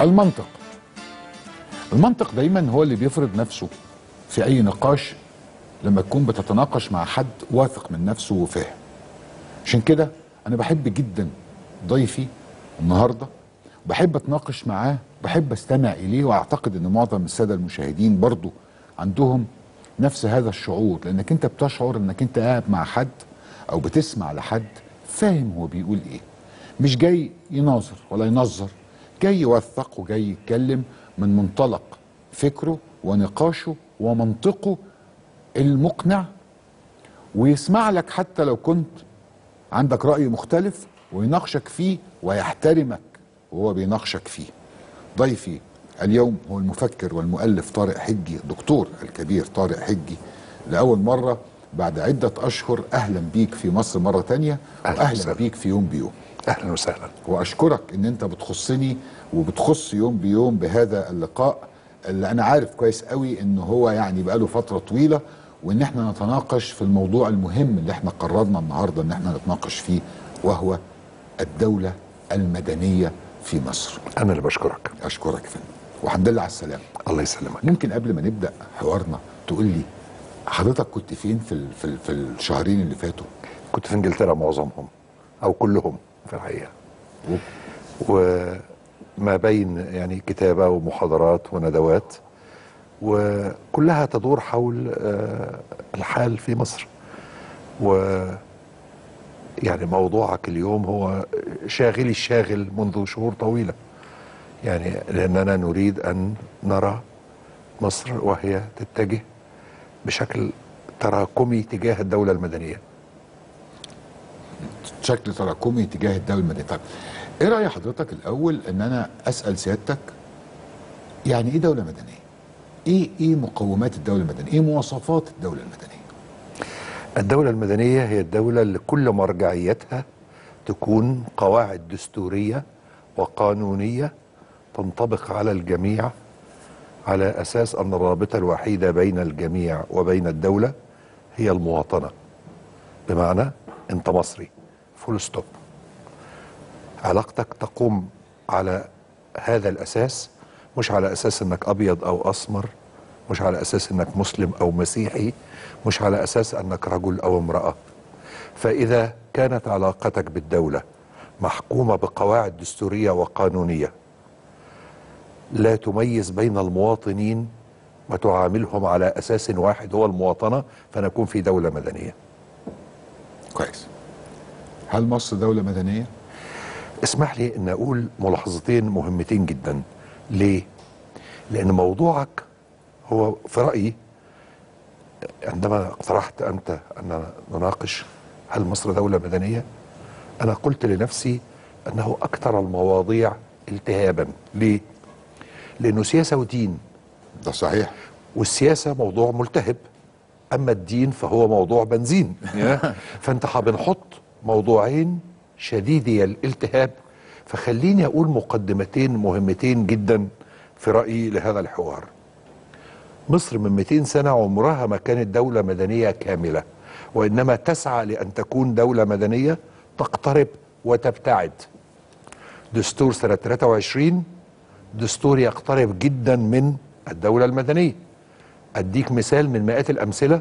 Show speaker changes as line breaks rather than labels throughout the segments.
المنطق المنطق دايما هو اللي بيفرض نفسه في اي نقاش لما تكون بتتناقش مع حد واثق من نفسه وفاهم عشان كده انا بحب جدا ضيفي النهارده بحب اتناقش معاه بحب استمع اليه واعتقد ان معظم الساده المشاهدين برضو عندهم نفس هذا الشعور لانك انت بتشعر انك انت قاعد مع حد او بتسمع لحد فاهم هو بيقول ايه مش جاي يناظر ولا ينظر جاي يوثق وجاي يتكلم من منطلق فكره ونقاشه ومنطقه المقنع ويسمع لك حتى لو كنت عندك رأي مختلف ويناقشك فيه ويحترمك وهو بيناقشك فيه ضيفي اليوم هو المفكر والمؤلف طارق حجي دكتور الكبير طارق حجي لأول مرة بعد عدة أشهر أهلا بيك في مصر مرة تانية
أهلاً
وأهلا
وسهلاً.
بيك في يوم بيوم
اهلا وسهلا
واشكرك ان انت بتخصني وبتخص يوم بيوم بهذا اللقاء اللي انا عارف كويس قوي ان هو يعني بقاله فتره طويله وان احنا نتناقش في الموضوع المهم اللي احنا قررنا النهارده ان احنا نتناقش فيه وهو الدوله المدنيه في مصر
انا اللي بشكرك
اشكرك يا فندم والحمد لله على السلامه
الله يسلمك
ممكن قبل ما نبدا حوارنا تقول لي حضرتك كنت فين في ال- في, ال- في الشهرين اللي فاتوا
كنت في انجلترا معظمهم او كلهم في الحقيقه وما بين يعني كتابه ومحاضرات وندوات وكلها تدور حول آه، الحال في مصر و يعني موضوعك اليوم هو شاغلي الشاغل منذ شهور طويله يعني لاننا نريد ان نرى مصر وهي تتجه بشكل تراكمي تجاه الدوله المدنيه
شكل تراكمي تجاه الدوله المدنيه طيب ايه راي حضرتك الاول ان انا اسال سيادتك يعني ايه دوله مدنيه ايه ايه مقومات الدوله المدنيه ايه مواصفات الدوله المدنيه
الدولة المدنية هي الدولة اللي كل مرجعيتها تكون قواعد دستورية وقانونية تنطبق على الجميع على أساس أن الرابطة الوحيدة بين الجميع وبين الدولة هي المواطنة بمعنى أنت مصري فول ستوب علاقتك تقوم على هذا الأساس مش على أساس أنك أبيض أو أسمر مش على أساس أنك مسلم أو مسيحي مش على أساس أنك رجل أو امرأة فإذا كانت علاقتك بالدولة محكومة بقواعد دستورية وقانونية لا تميز بين المواطنين وتعاملهم على أساس واحد هو المواطنة فنكون في دولة مدنية
كويس هل مصر دوله مدنيه
اسمح لي ان اقول ملاحظتين مهمتين جدا ليه لان موضوعك هو في رايي عندما اقترحت انت ان نناقش هل مصر دوله مدنيه انا قلت لنفسي انه اكثر المواضيع التهابا ليه لانه سياسه ودين
ده صحيح
والسياسه موضوع ملتهب اما الدين فهو موضوع بنزين فانت بنحط موضوعين شديدي الالتهاب فخليني اقول مقدمتين مهمتين جدا في رايي لهذا الحوار مصر من 200 سنه عمرها ما كانت دوله مدنيه كامله وانما تسعى لان تكون دوله مدنيه تقترب وتبتعد دستور سنه 23 دستور يقترب جدا من الدوله المدنيه اديك مثال من مئات الامثله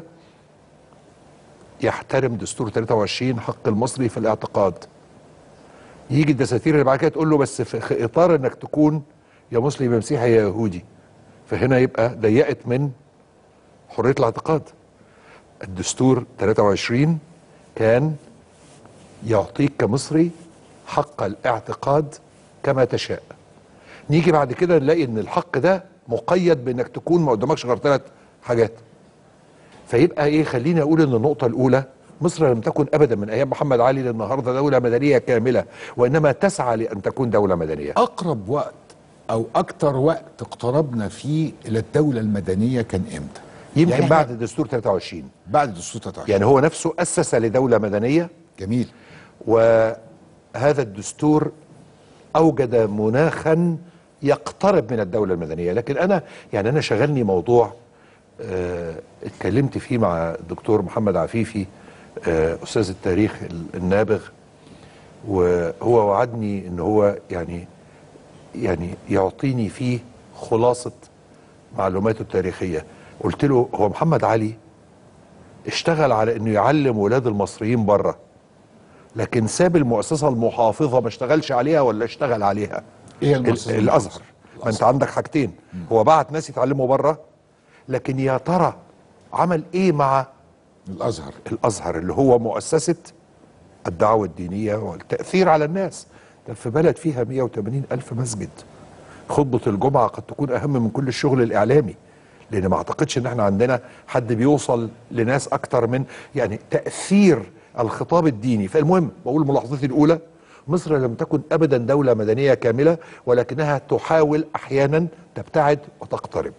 يحترم دستور 23 حق المصري في الاعتقاد يجي الدساتير اللي بعد كده تقول له بس في اطار انك تكون يا مسلم يا مسيحي يا يهودي فهنا يبقى ضيقت من حريه الاعتقاد الدستور 23 كان يعطيك كمصري حق الاعتقاد كما تشاء نيجي بعد كده نلاقي ان الحق ده مقيد بانك تكون ما قدامكش غير ثلاث حاجات فيبقى ايه خليني اقول ان النقطه الاولى مصر لم تكن ابدا من ايام محمد علي للنهارده دوله مدنيه كامله وانما تسعى لان تكون دوله مدنيه
اقرب وقت او اكتر وقت اقتربنا فيه الى الدوله المدنيه كان امتى
يمكن
يعني
بعد
إحنا
دستور 23
بعد دستور 23
يعني هو نفسه اسس لدوله مدنيه
جميل
وهذا الدستور اوجد مناخا يقترب من الدوله المدنيه لكن انا يعني انا شغلني موضوع آه، اتكلمت فيه مع الدكتور محمد عفيفي آه، استاذ التاريخ ال- النابغ وهو وعدني ان هو يعني يعني يعطيني فيه خلاصه معلوماته التاريخيه قلت له هو محمد علي اشتغل على انه يعلم ولاد المصريين بره لكن ساب المؤسسه المحافظه ما اشتغلش عليها ولا اشتغل عليها
ايه
ال-
المؤسسة
الازهر ما انت عندك حاجتين هو بعت ناس يتعلموا بره لكن يا ترى عمل ايه مع
الازهر
الازهر اللي هو مؤسسه الدعوه الدينيه والتاثير على الناس ده في بلد فيها 180 الف مسجد خطبه الجمعه قد تكون اهم من كل الشغل الاعلامي لان ما اعتقدش ان احنا عندنا حد بيوصل لناس اكتر من يعني تاثير الخطاب الديني فالمهم بقول ملاحظتي الاولى مصر لم تكن ابدا دوله مدنيه كامله ولكنها تحاول احيانا تبتعد وتقترب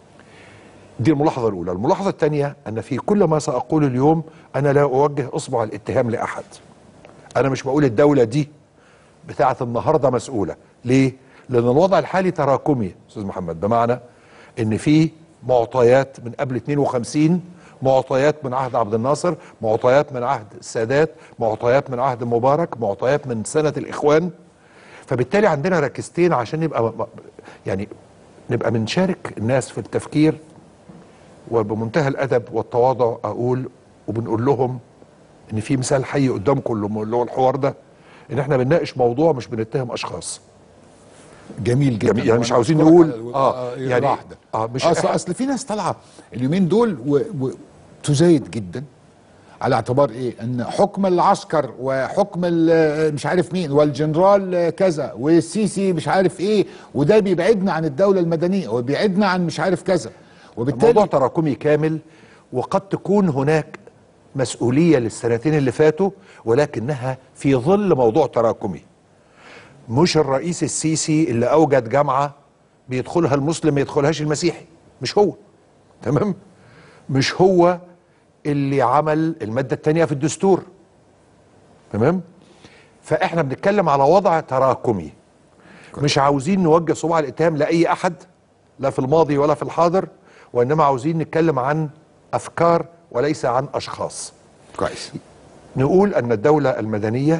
دي الملاحظة الأولى الملاحظة الثانية أن في كل ما سأقول اليوم أنا لا أوجه إصبع الاتهام لأحد أنا مش بقول الدولة دي بتاعة النهاردة مسؤولة ليه؟ لأن الوضع الحالي تراكمي أستاذ محمد بمعنى أن في معطيات من قبل 52 معطيات من عهد عبد الناصر معطيات من عهد السادات معطيات من عهد مبارك معطيات من سنة الإخوان فبالتالي عندنا ركزتين عشان نبقى م- يعني نبقى بنشارك الناس في التفكير وبمنتهى الادب والتواضع اقول وبنقول لهم ان في مثال حي قدامكم اللي هو الحوار ده ان احنا بنناقش موضوع مش بنتهم اشخاص
جميل جدا
جميل، يعني مش
وأنا
عاوزين
أشكرك
نقول-
على الو-
آه، يعني-
الإيضاح ده.
آه، مش
اصل
إح-
اصل في ناس طالعه اليومين دول و- وتزايد جدا على اعتبار ايه ان حكم العسكر وحكم ال- مش عارف مين والجنرال كذا والسيسي مش عارف ايه وده بيبعدنا عن الدوله المدنيه وبيبعدنا عن مش عارف كذا
الموضوع
وبالتالي
تراكمي كامل وقد تكون هناك مسؤوليه للسنتين اللي فاتوا ولكنها في ظل موضوع تراكمي مش الرئيس السيسي اللي اوجد جامعه بيدخلها المسلم ما يدخلهاش المسيحي مش هو تمام مش هو اللي عمل الماده الثانيه في الدستور تمام فاحنا بنتكلم على وضع تراكمي مش عاوزين نوجه صباع الاتهام لاي احد لا في الماضي ولا في الحاضر وانما عاوزين نتكلم عن افكار وليس عن اشخاص
كويس
نقول ان الدوله المدنيه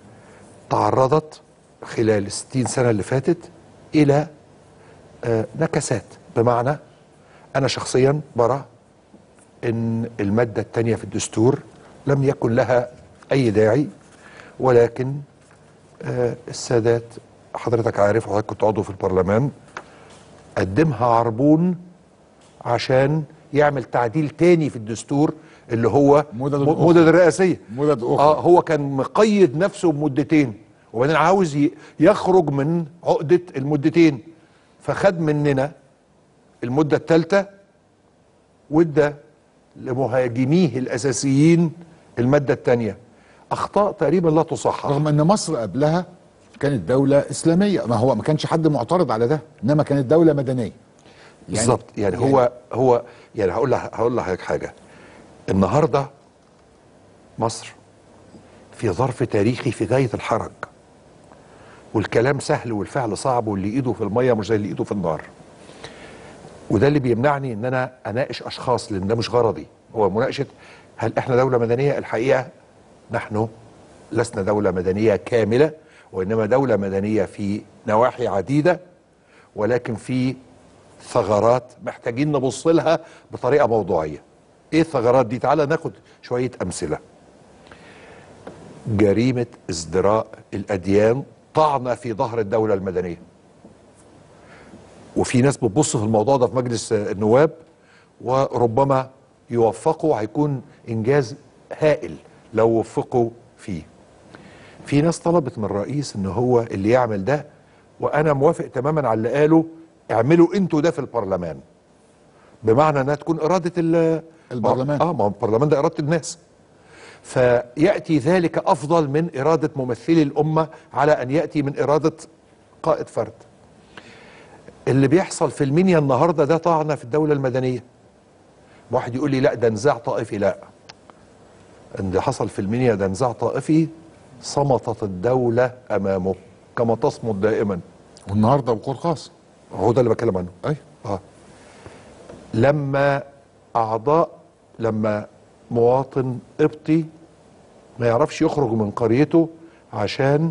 تعرضت خلال الستين سنه اللي فاتت الى آه، نكسات بمعنى انا شخصيا برى ان الماده الثانيه في الدستور لم يكن لها اي داعي ولكن آه، السادات حضرتك عارف وحضرتك كنت عضو في البرلمان قدمها عربون عشان يعمل تعديل تاني في الدستور اللي هو
مدد
م-
أخرى.
مدد الرئاسيه
مدد أخرى.
اه هو كان مقيد نفسه بمدتين وبعدين عاوز ي- يخرج من عقده المدتين فخد مننا المده الثالثه وادى لمهاجميه الاساسيين الماده الثانيه اخطاء تقريبا لا تصحح
رغم ان مصر قبلها كانت دولة إسلامية ما هو ما كانش حد معترض على ده إنما كانت دولة مدنية
بالظبط يعني, هو هو يعني هقول لك هقول لحضرتك حاجه النهارده مصر في ظرف تاريخي في غايه الحرج والكلام سهل والفعل صعب واللي ايده في الميه مش زي اللي ايده في النار وده اللي بيمنعني ان انا اناقش اشخاص لان ده مش غرضي هو مناقشه هل احنا دوله مدنيه الحقيقه نحن لسنا دوله مدنيه كامله وانما دوله مدنيه في نواحي عديده ولكن في ثغرات محتاجين نبص لها بطريقه موضوعيه ايه الثغرات دي تعالى ناخد شويه امثله جريمه ازدراء الاديان طعنه في ظهر الدوله المدنيه وفي ناس بتبص في الموضوع ده في مجلس النواب وربما يوفقوا هيكون انجاز هائل لو وفقوا فيه في ناس طلبت من الرئيس ان هو اللي يعمل ده وانا موافق تماما على اللي قاله اعملوا انتوا ده في البرلمان بمعنى انها تكون اراده ال-
البرلمان.
اه ما هو البرلمان ده اراده الناس فياتي ذلك افضل من اراده ممثلي الامه على ان ياتي من اراده قائد فرد اللي بيحصل في المنيا النهارده ده طعنه في الدوله المدنيه واحد يقول لي لا ده نزاع طائفي لا اللي حصل في المنيا ده نزاع طائفي صمتت الدوله امامه كما تصمت دائما
والنهارده وقور خاص
هو ده اللي بتكلم عنه
أي
اه لما اعضاء لما مواطن قبطي ما يعرفش يخرج من قريته عشان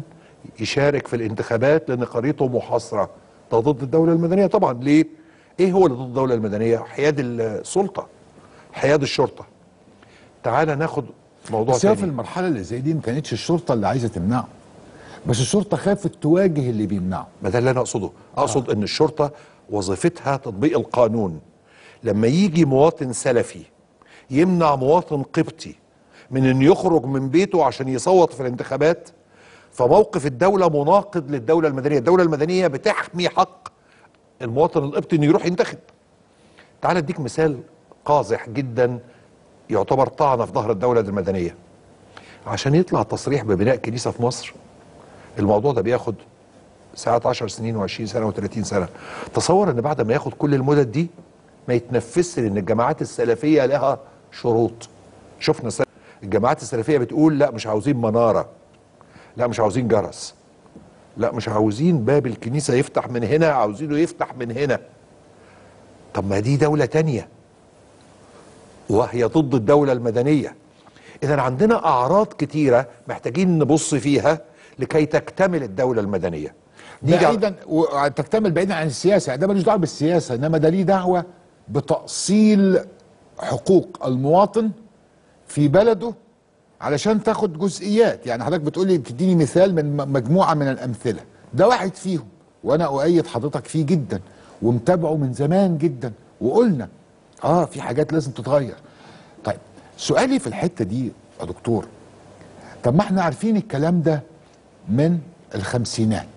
يشارك في الانتخابات لان قريته محاصره ده ضد الدوله المدنيه طبعا ليه ايه هو اللي ضد الدوله المدنيه حياد السلطه حياد الشرطه تعال ناخد موضوع
بس هي في
تاني
المرحله اللي زي دي ما كانتش الشرطه اللي عايزه تمنعه بس الشرطه خافت تواجه اللي بيمنعه
ما ده اللي انا اقصده اقصد ان الشرطه وظيفتها تطبيق القانون لما يجي مواطن سلفي يمنع مواطن قبطي من ان يخرج من بيته عشان يصوت في الانتخابات فموقف الدوله مناقض للدوله المدنيه الدوله المدنيه بتحمي حق المواطن القبطي انه يروح ينتخب تعال اديك مثال قازح جدا يعتبر طعنه في ظهر الدوله المدنيه عشان يطلع تصريح ببناء كنيسه في مصر الموضوع ده بياخد ساعات 10 سنين و20 سنه و30 سنه تصور ان بعد ما ياخد كل المدد دي ما يتنفذش لان الجماعات السلفيه لها شروط شفنا سل... الجماعات السلفيه بتقول لا مش عاوزين مناره لا مش عاوزين جرس لا مش عاوزين باب الكنيسه يفتح من هنا عاوزينه يفتح من هنا طب ما دي دوله تانية وهي ضد الدوله المدنيه اذا عندنا اعراض كتيره محتاجين نبص فيها لكي تكتمل الدوله المدنيه نيجي على-
بعيدا وتكتمل بعيدا عن السياسه ده ملوش دعوه بالسياسه انما ده ليه دعوه بتاصيل حقوق المواطن في بلده علشان تاخد جزئيات يعني حضرتك بتقولي بتديني مثال من م- مجموعه من الامثله ده واحد فيهم وانا اؤيد حضرتك فيه جدا ومتابعه من زمان جدا وقلنا اه في حاجات لازم تتغير طيب سؤالي في الحته دي يا دكتور طب ما احنا عارفين الكلام ده من الخمسينات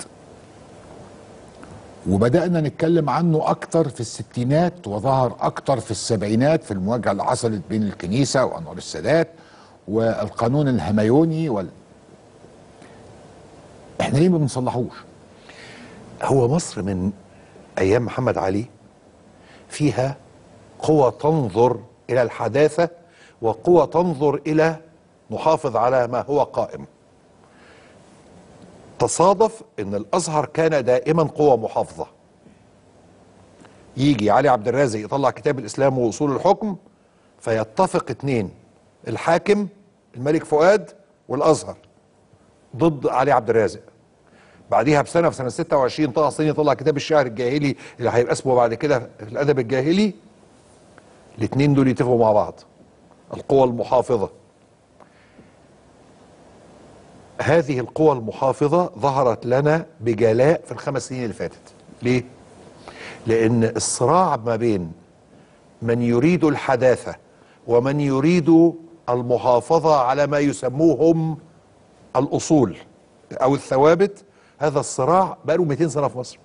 وبدأنا نتكلم عنه أكتر في الستينات وظهر أكتر في السبعينات في المواجهة اللي حصلت بين الكنيسة وأنوار السادات والقانون الهميوني وال... احنا ليه ما بنصلحوش؟
هو مصر من ايام محمد علي فيها قوى تنظر الى الحداثه وقوى تنظر الى نحافظ على ما هو قائم تصادف ان الازهر كان دائما قوة محافظه يجي علي عبد الرازق يطلع كتاب الاسلام واصول الحكم فيتفق اتنين الحاكم الملك فؤاد والازهر ضد علي عبد الرازق بعديها بسنه في سنه 26 طه حسين يطلع كتاب الشعر الجاهلي اللي هيبقى اسمه بعد كده في الادب الجاهلي الاثنين دول يتفقوا مع بعض القوى المحافظه هذه القوى المحافظه ظهرت لنا بجلاء في الخمس سنين اللي فاتت ليه لان الصراع ما بين من يريد الحداثه ومن يريد المحافظه على ما يسموهم الاصول او الثوابت هذا الصراع بقاله 200 سنه في مصر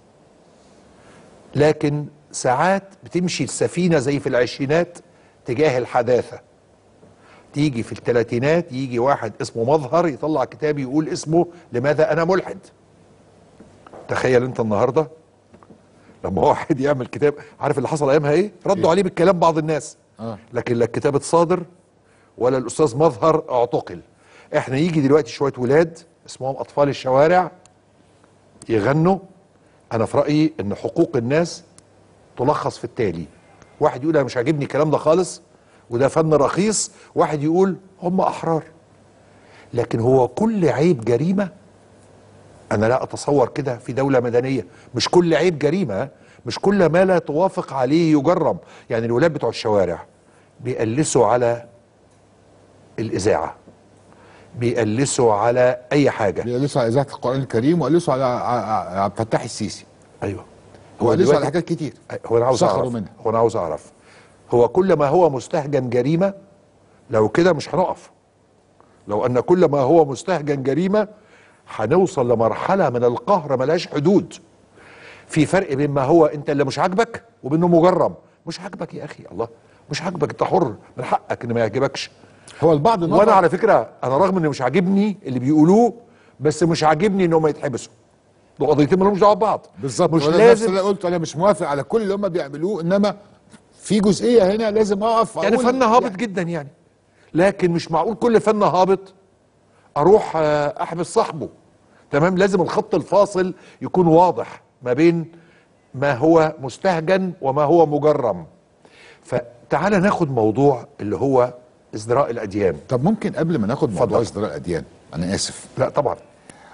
لكن ساعات بتمشي السفينه زي في العشرينات تجاه الحداثه تيجي في الثلاثينات يجي واحد اسمه مظهر يطلع كتاب يقول اسمه لماذا انا ملحد تخيل انت النهارده لما واحد يعمل كتاب عارف اللي حصل ايامها ايه ردوا عليه بالكلام بعض الناس
آه.
لكن لا الكتاب اتصادر ولا الاستاذ مظهر اعتقل احنا يجي دلوقتي شويه ولاد اسمهم اطفال الشوارع يغنوا انا في رايي ان حقوق الناس تلخص في التالي واحد يقول انا مش عاجبني الكلام ده خالص وده فن رخيص واحد يقول هم احرار لكن هو كل عيب جريمه انا لا اتصور كده في دوله مدنيه مش كل عيب جريمه مش كل ما لا توافق عليه يجرم يعني الولاد بتوع الشوارع بيقلسوا على الاذاعه بيقلسوا على اي حاجه
بيقلسوا على اذاعه القران الكريم وقلسوا على ع- عبد الفتاح السيسي
ايوه
وقلسوا
دلوقتي-
على حاجات كتير
هو انا عاوز
سخروا
اعرف
منها.
هو انا عاوز اعرف هو كل ما هو مستهجن جريمه لو كده مش هنقف لو ان كل ما هو مستهجن جريمه هنوصل لمرحله من القهر ملهاش حدود في فرق بين ما هو انت اللي مش عاجبك وبينه مجرم مش عاجبك يا اخي الله مش عاجبك انت حر من حقك ان ما يعجبكش
هو البعض نظر
وانا على فكره انا رغم ان مش عاجبني اللي بيقولوه بس مش عاجبني انهم يتحبسوا دول قضيتين مالهمش دعوه ببعض
بالظبط
مش
وأنا نفس
لازم
اللي قلت انا مش موافق على كل اللي هم بيعملوه انما في جزئيه هنا لازم اقف
يعني
أقول-
فن هابط جدا يعني لكن مش معقول كل فن هابط اروح آه، احبس صاحبه تمام لازم الخط الفاصل يكون واضح ما بين ما هو مستهجن وما هو مجرم فتعال ناخد موضوع اللي هو ازدراء الاديان
طب ممكن قبل ما ناخد موضوع
اتفضل.
ازدراء الاديان انا اسف
لا طبعا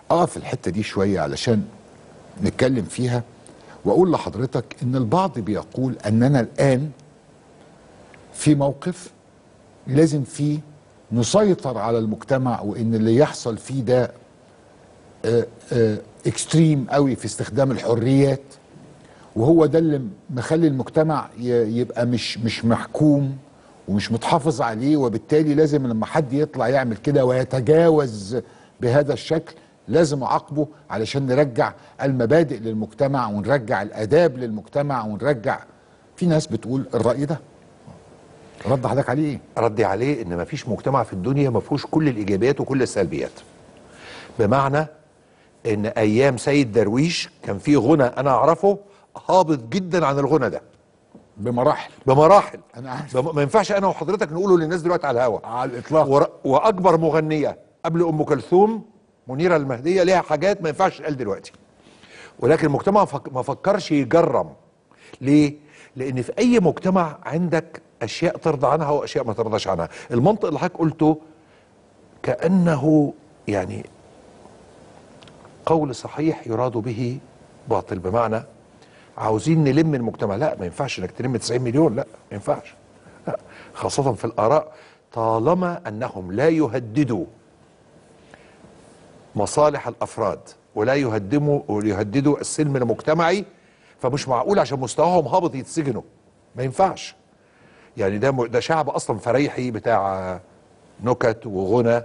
اقف الحته دي شويه علشان نتكلم فيها واقول لحضرتك ان البعض بيقول اننا الان في موقف لازم فيه نسيطر على المجتمع وان اللي يحصل فيه ده آه، آه، اكستريم قوي في استخدام الحريات وهو ده اللي مخلي المجتمع ي- يبقى مش مش محكوم ومش متحافظ عليه وبالتالي لازم لما حد يطلع يعمل كده ويتجاوز بهذا الشكل لازم اعاقبه علشان نرجع المبادئ للمجتمع ونرجع الاداب للمجتمع ونرجع في ناس بتقول الراي ده رد حضرتك عليه ايه؟
ردي عليه ان مفيش مجتمع في الدنيا ما فيهوش كل الايجابيات وكل السلبيات بمعنى ان ايام سيد درويش كان في غنى انا اعرفه هابط جدا عن الغنى ده
بمراحل
بمراحل
أنا عارف.
بم- ما ينفعش انا وحضرتك نقوله للناس دلوقتي على الهوا
على الاطلاق
ور- واكبر مغنيه قبل ام كلثوم منيره المهديه ليها حاجات ما ينفعش تقال دلوقتي ولكن المجتمع فك- ما فكرش يجرم ليه لان في اي مجتمع عندك اشياء ترضى عنها واشياء ما ترضاش عنها المنطق اللي حضرتك قلته كانه يعني قول صحيح يراد به باطل بمعنى عاوزين نلم المجتمع لا ما ينفعش انك تلم 90 مليون لا ما ينفعش لا خاصة في الآراء طالما أنهم لا يهددوا مصالح الأفراد ولا يهدموا ويهددوا السلم المجتمعي فمش معقول عشان مستواهم هابط يتسجنوا ما ينفعش يعني ده م- ده شعب اصلا فريحي بتاع نكت وغنى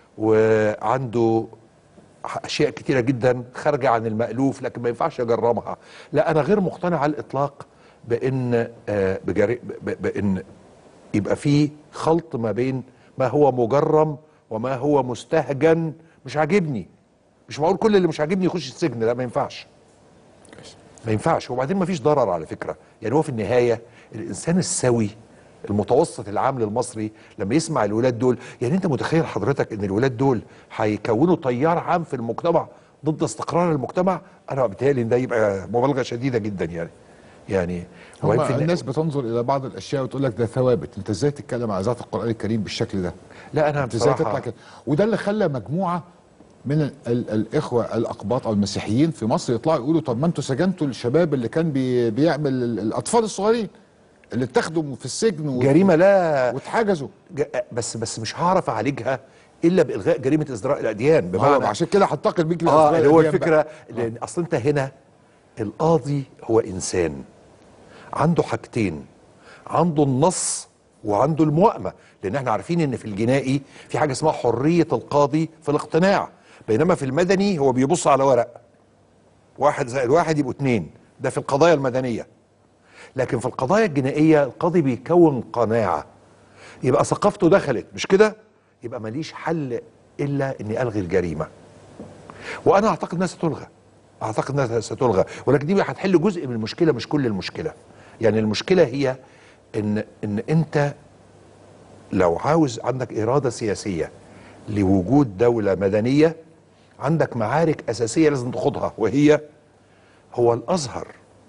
وعنده اشياء كتيره جدا خارجه عن المالوف لكن ما ينفعش اجرمها لا انا غير مقتنع على الاطلاق بان آه، بجري ب- بان يبقى في خلط ما بين ما هو مجرم وما هو مستهجن مش عاجبني مش معقول كل اللي مش عاجبني يخش السجن لا ما ينفعش ما ينفعش وبعدين ما فيش ضرر على فكره يعني هو في النهايه الانسان السوي المتوسط العام للمصري لما يسمع الولاد دول يعني انت متخيل حضرتك ان الولاد دول هيكونوا تيار عام في المجتمع ضد استقرار المجتمع انا بيتهيألي ان ده يبقى مبالغه شديده جدا يعني يعني
هم
وبعدين في الن-
الناس بتنظر الى بعض الاشياء وتقول لك ده ثوابت انت ازاي تتكلم على ذات القران الكريم بالشكل ده
لا انا
انت ازاي
بصراحه
تطلع كده وده اللي خلى مجموعه من ال ال الاخوه الاقباط او المسيحيين في مصر يطلعوا يقولوا طب ما انتوا سجنتوا الشباب اللي كان بي بيعمل ال- الاطفال الصغيرين اللي اتاخدوا في السجن و-
جريمه لا
واتحجزوا
ج- بس بس مش هعرف اعالجها الا بالغاء جريمه ازدراء الاديان
ما هو
بمعنى
عشان كده هنتقل بيك
اه
لأسرار
اللي هو
الأديان بقى.
الفكره لان اصل انت هنا القاضي هو انسان عنده حاجتين عنده النص وعنده الموائمه لان احنا عارفين ان في الجنائي في حاجه اسمها حريه القاضي في الاقتناع بينما في المدني هو بيبص على ورق واحد زائد واحد يبقوا اتنين ده في القضايا المدنيه لكن في القضايا الجنائيه القاضي بيكون قناعه يبقى ثقافته دخلت مش كده يبقى ماليش حل الا اني الغي الجريمه وانا اعتقد انها ستلغى اعتقد انها ستلغى ولكن دي هتحل جزء من المشكله مش كل المشكله يعني المشكله هي ان ان انت لو عاوز عندك اراده سياسيه لوجود دوله مدنيه عندك معارك اساسيه لازم تخوضها وهي هو الازهر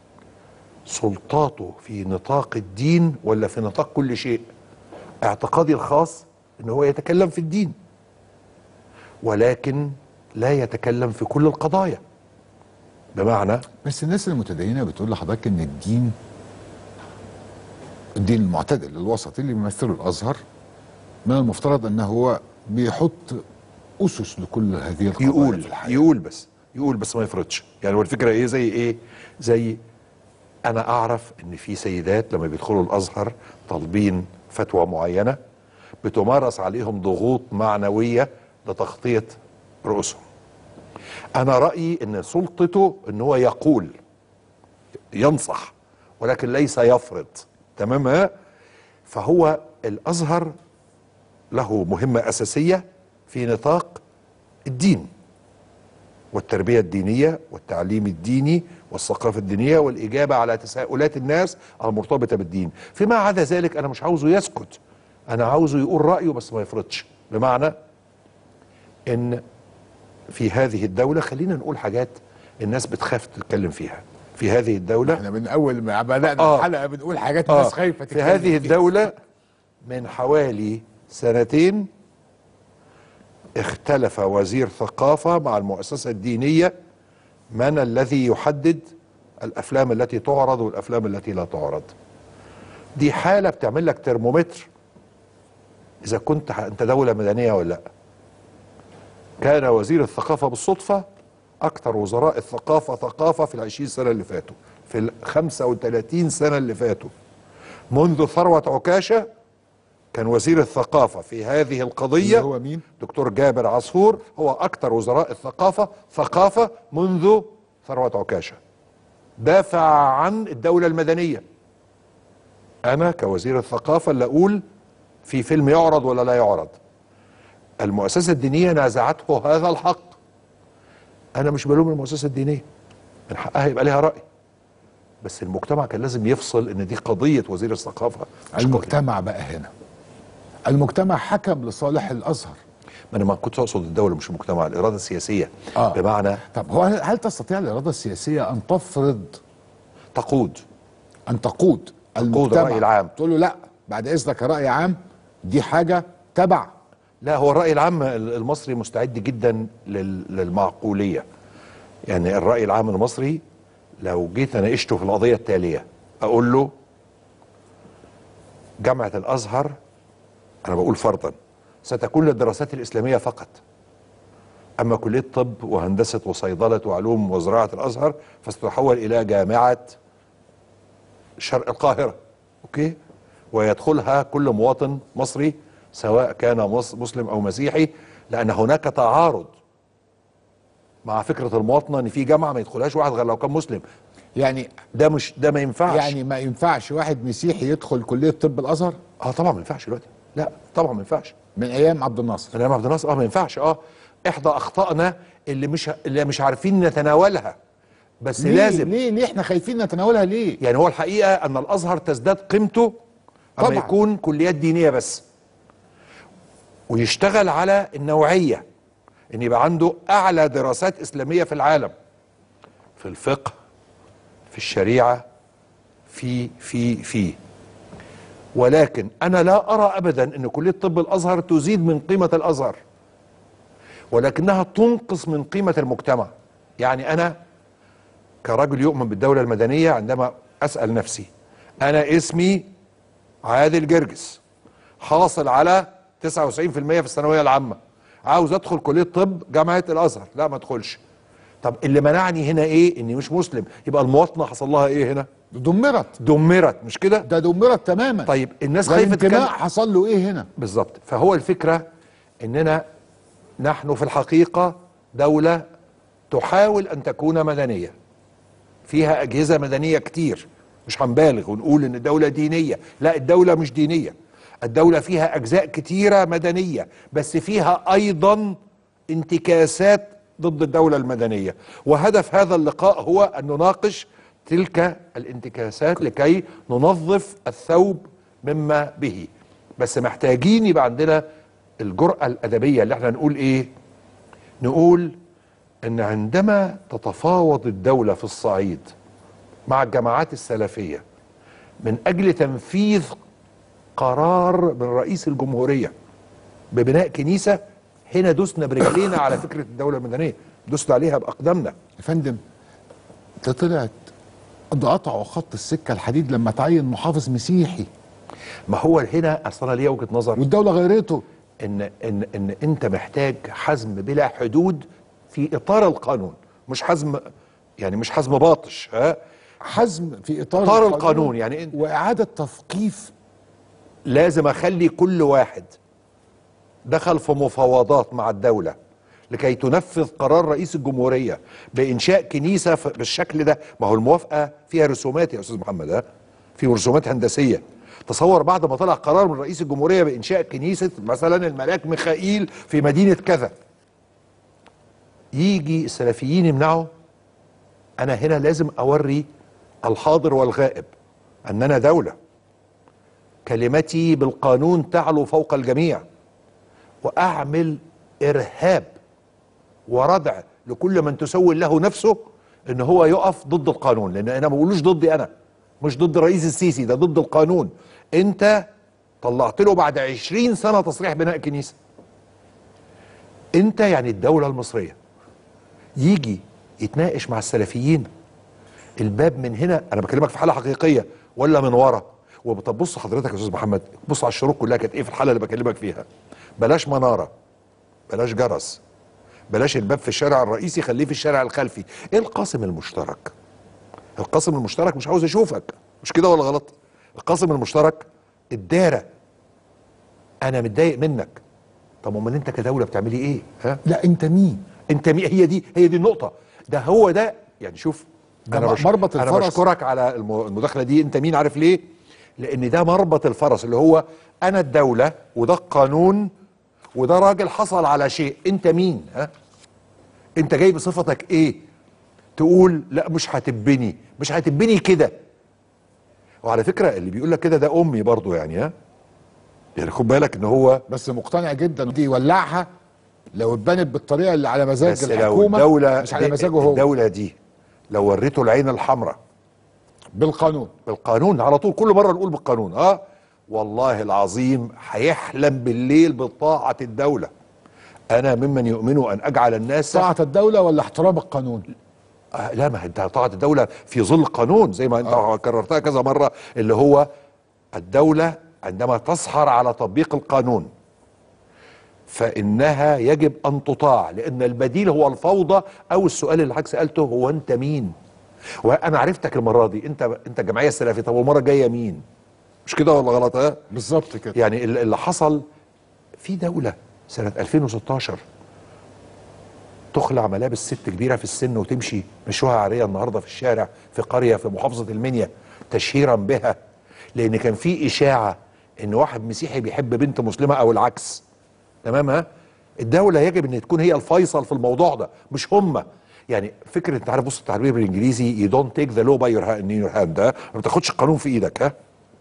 سلطاته في نطاق الدين ولا في نطاق كل شيء اعتقادي الخاص ان هو يتكلم في الدين ولكن لا يتكلم في كل القضايا بمعنى
بس الناس المتدينه بتقول لحضرتك ان الدين الدين المعتدل الوسطي اللي بيمثله الازهر من المفترض ان هو بيحط اسس لكل هذه القضايا
يقول
في الحياه
يقول بس يقول بس ما يفرضش يعني هو الفكره ايه زي ايه زي انا اعرف ان في سيدات لما بيدخلوا الازهر طالبين فتوى معينه بتمارس عليهم ضغوط معنويه لتغطيه رؤوسهم انا رايي ان سلطته ان هو يقول ينصح ولكن ليس يفرض تمام ها؟ فهو الازهر له مهمه اساسيه في نطاق الدين والتربيه الدينيه والتعليم الديني والثقافه الدينيه والاجابه على تساؤلات الناس المرتبطه بالدين فيما عدا ذلك انا مش عاوزه يسكت انا عاوزه يقول رايه بس ما يفرضش بمعنى ان في هذه الدوله خلينا نقول حاجات الناس بتخاف تتكلم فيها في هذه الدوله
احنا من اول ما بدانا
آه.
الحلقه بنقول حاجات
آه،
الناس خايفه
في
تتكلم
هذه
فيها.
الدولة من حوالي سنتين اختلف وزير ثقافة مع المؤسسة الدينية من الذي يحدد الأفلام التي تعرض والأفلام التي لا تعرض دي حالة بتعمل لك ترمومتر إذا كنت ح- أنت دولة مدنية ولا لا كان وزير الثقافة بالصدفة أكثر وزراء الثقافة ثقافة في العشرين سنة اللي فاتوا في الخمسة وثلاثين سنة اللي فاتوا منذ ثروة عكاشة كان وزير الثقافة في هذه القضية
اللي هو مين؟
دكتور جابر عصفور هو أكثر وزراء الثقافة ثقافة منذ ثروة عكاشة دافع عن الدولة المدنية أنا كوزير الثقافة اللي أقول في فيلم يعرض ولا لا يعرض المؤسسة الدينية نازعته هذا الحق أنا مش بلوم المؤسسة الدينية من حقها يبقى لها رأي بس المجتمع كان لازم يفصل ان دي قضيه وزير الثقافه مش قضية.
المجتمع بقى هنا المجتمع حكم لصالح الازهر
ما انا ما كنت اقصد الدوله مش المجتمع الاراده السياسيه
آه.
بمعنى
طب هو هل هل تستطيع الاراده السياسيه ان تفرض
تقود
ان تقود المجتمع
الرأي العام.
تقول له لا بعد اذنك يا راي عام دي حاجه تبع
لا هو الراي العام المصري مستعد جدا لل- للمعقوليه يعني الراي العام المصري لو جيت اناقشته في القضيه التاليه اقول له جامعه الازهر انا بقول فرضا ستكون للدراسات الاسلاميه فقط اما كليه طب وهندسه وصيدله وعلوم وزراعه الازهر فستتحول الى جامعه شرق القاهره اوكي ويدخلها كل مواطن مصري سواء كان مص- مسلم او مسيحي لان هناك تعارض مع فكره المواطنه ان في جامعه ما يدخلهاش واحد غير لو كان مسلم
يعني
ده مش ده ما ينفعش
يعني ما ينفعش واحد مسيحي يدخل كليه طب الازهر
اه طبعا ما ينفعش دلوقتي لا طبعا ما ينفعش
من ايام عبد الناصر
انا عبد الناصر اه ما ينفعش اه احدى اخطائنا اللي مش اللي مش عارفين نتناولها بس
ليه
لازم
ليه ليه احنا خايفين نتناولها ليه
يعني هو الحقيقه ان الازهر تزداد قيمته اما
طبعاً.
يكون كليات دينيه بس ويشتغل على النوعيه ان يبقى عنده اعلى دراسات اسلاميه في العالم في الفقه في الشريعه في في في ولكن انا لا ارى ابدا ان كليه طب الازهر تزيد من قيمه الازهر ولكنها تنقص من قيمه المجتمع يعني انا كرجل يؤمن بالدولة المدنية عندما أسأل نفسي أنا اسمي عادل جرجس حاصل على 99% في الثانوية العامة عاوز أدخل كلية طب جامعة الأزهر لا ما أدخلش طب اللي منعني هنا إيه إني مش مسلم يبقى المواطنة حصل لها إيه هنا
دمرت
دمرت مش كده
ده دمرت تماما
طيب الناس
ده
خايفة
الانتماء
تتكلم
حصل له ايه هنا
بالظبط فهو الفكرة اننا نحن في الحقيقة دولة تحاول ان تكون مدنية فيها اجهزة مدنية كتير مش هنبالغ ونقول ان الدولة دينية لا الدولة مش دينية الدولة فيها اجزاء كتيرة مدنية بس فيها ايضا انتكاسات ضد الدولة المدنية وهدف هذا اللقاء هو ان نناقش تلك الانتكاسات لكي ننظف الثوب مما به بس محتاجين يبقى عندنا الجرأة الأدبية اللي احنا نقول ايه نقول ان عندما تتفاوض الدولة في الصعيد مع الجماعات السلفية من اجل تنفيذ قرار من رئيس الجمهورية ببناء كنيسة هنا دوسنا برجلينا على فكرة الدولة المدنية دوسنا عليها بأقدامنا
يا فندم ده طلعت ده قطعوا خط السكه الحديد لما تعين محافظ مسيحي
ما هو هنا اصل انا ليا وجهة نظر
والدوله غيرته
ان ان ان انت محتاج حزم بلا حدود في اطار القانون مش حزم يعني مش حزم باطش ها
حزم في اطار,
إطار القانون، يعني إن-
واعاده تثقيف
لازم اخلي كل واحد دخل في مفاوضات مع الدولة لكي تنفذ قرار رئيس الجمهورية بإنشاء كنيسة ف- بالشكل ده ما هو الموافقة فيها رسومات يا أستاذ محمد ها في رسومات هندسية تصور بعد ما طلع قرار من رئيس الجمهورية بإنشاء كنيسة مثلا الملاك ميخائيل في مدينة كذا يجي السلفيين يمنعوا أنا هنا لازم أوري الحاضر والغائب أننا دولة كلمتي بالقانون تعلو فوق الجميع واعمل ارهاب وردع لكل من تسول له نفسه ان هو يقف ضد القانون لان انا ما بقولوش ضدي انا مش ضد الرئيس السيسي ده ضد القانون انت طلعت له بعد عشرين سنة تصريح بناء كنيسة انت يعني الدوله المصريه يجي يتناقش مع السلفيين الباب من هنا انا بكلمك في حاله حقيقيه ولا من ورا وطب بص حضرتك يا استاذ محمد بص على الشروط كلها كانت ايه في الحاله اللي بكلمك فيها بلاش مناره بلاش جرس بلاش الباب في الشارع الرئيسي خليه في الشارع الخلفي ايه القاسم المشترك القاسم المشترك مش عاوز اشوفك مش كده ولا غلط القاسم المشترك الدايره انا متضايق منك طب امال انت كدوله بتعملي ايه ها
لا انت مين
انت مي هي دي هي دي النقطه ده هو ده يعني شوف
ده
انا بش...
مربط
انا
الفرس.
بشكرك على الم- المداخله دي انت مين عارف ليه لان ده مربط الفرس اللي هو انا الدوله وده القانون وده راجل حصل على شيء انت مين ها انت جاي بصفتك ايه تقول لا مش هتبني مش هتبني كده وعلى فكره اللي بيقول لك كده ده امي برضو يعني ها يعني خد بالك ان هو
بس مقتنع جدا دي يولعها لو اتبنت بالطريقه اللي على مزاج
بس لو
الحكومه
الدوله
مش على مزاجه هو
الدوله دي لو وريته العين الحمراء
بالقانون
بالقانون على طول كل مره نقول بالقانون اه والله العظيم هيحلم بالليل بطاعه الدوله انا ممن يؤمن ان اجعل الناس
طاعه الدوله ولا احترام القانون
آه لا ما انت طاعه الدوله في ظل القانون زي ما انت آه. كررتها كذا مره اللي هو الدوله عندما تسهر على تطبيق القانون فانها يجب ان تطاع لان البديل هو الفوضى او السؤال اللي حضرتك سالته هو انت مين وانا عرفتك المره دي انت انت الجمعيه السلفيه طب والمره الجايه مين مش كده ولا غلط ها
بالظبط كده
يعني ال- اللي حصل في دولة سنة 2016 تخلع ملابس ست كبيرة في السن وتمشي مشوها عارية النهاردة في الشارع في قرية في محافظة المنيا تشهيرا بها لأن كان في إشاعة إن واحد مسيحي بيحب بنت مسلمة أو العكس تمام ها الدولة يجب أن تكون هي الفيصل في الموضوع ده مش هم يعني فكرة انت عارف بص التعبير بالانجليزي you don't take the law by your hand, in your hand ها ما بتاخدش القانون في ايدك ها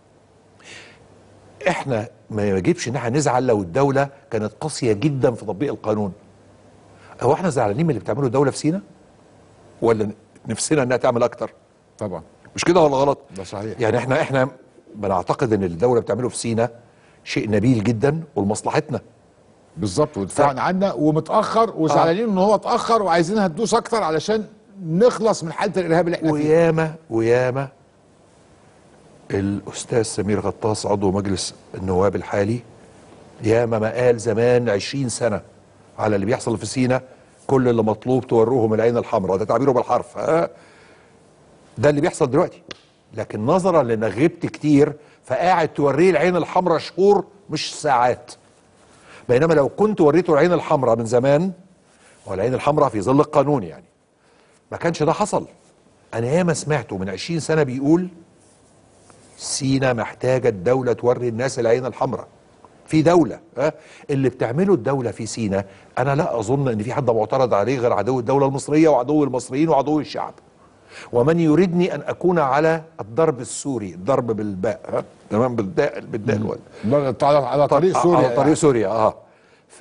احنا ما يجبش ان احنا نزعل لو الدوله كانت قاسيه جدا في تطبيق القانون هو احنا زعلانين من اللي بتعمله الدوله في سينا ولا نفسنا انها تعمل اكتر
طبعا
مش كده ولا غلط
ده صحيح.
يعني احنا احنا بنعتقد ان الدوله بتعمله في سينا شيء نبيل جدا ولمصلحتنا
بالظبط ودفاعا عنا ومتاخر وزعلانين ان هو اتاخر وعايزينها تدوس اكتر علشان نخلص من حاله الارهاب اللي احنا فيها
وياما وياما الاستاذ سمير غطاس عضو مجلس النواب الحالي ياما ما قال زمان عشرين سنه على اللي بيحصل في سينا كل اللي مطلوب توروهم العين الحمراء ده تعبيره بالحرف ها ده اللي بيحصل دلوقتي لكن نظرا لانك غبت كتير فقاعد توريه العين الحمراء شهور مش ساعات بينما لو كنت وريته العين الحمراء من زمان والعين الحمراء في ظل القانون يعني ما كانش ده حصل انا ياما سمعته من 20 سنه بيقول سينا محتاجه الدوله توري الناس العين الحمراء في دوله ها اللي بتعمله الدوله في سينا انا لا اظن ان في حد معترض عليه غير عدو الدوله المصريه وعدو المصريين وعدو الشعب ومن يريدني ان اكون على الضرب السوري الضرب بالباء ها تمام بالداء بالدال ولا
لا، على على طريق
آه،
سوريا
على طريق
يعني.
سوريا اه ف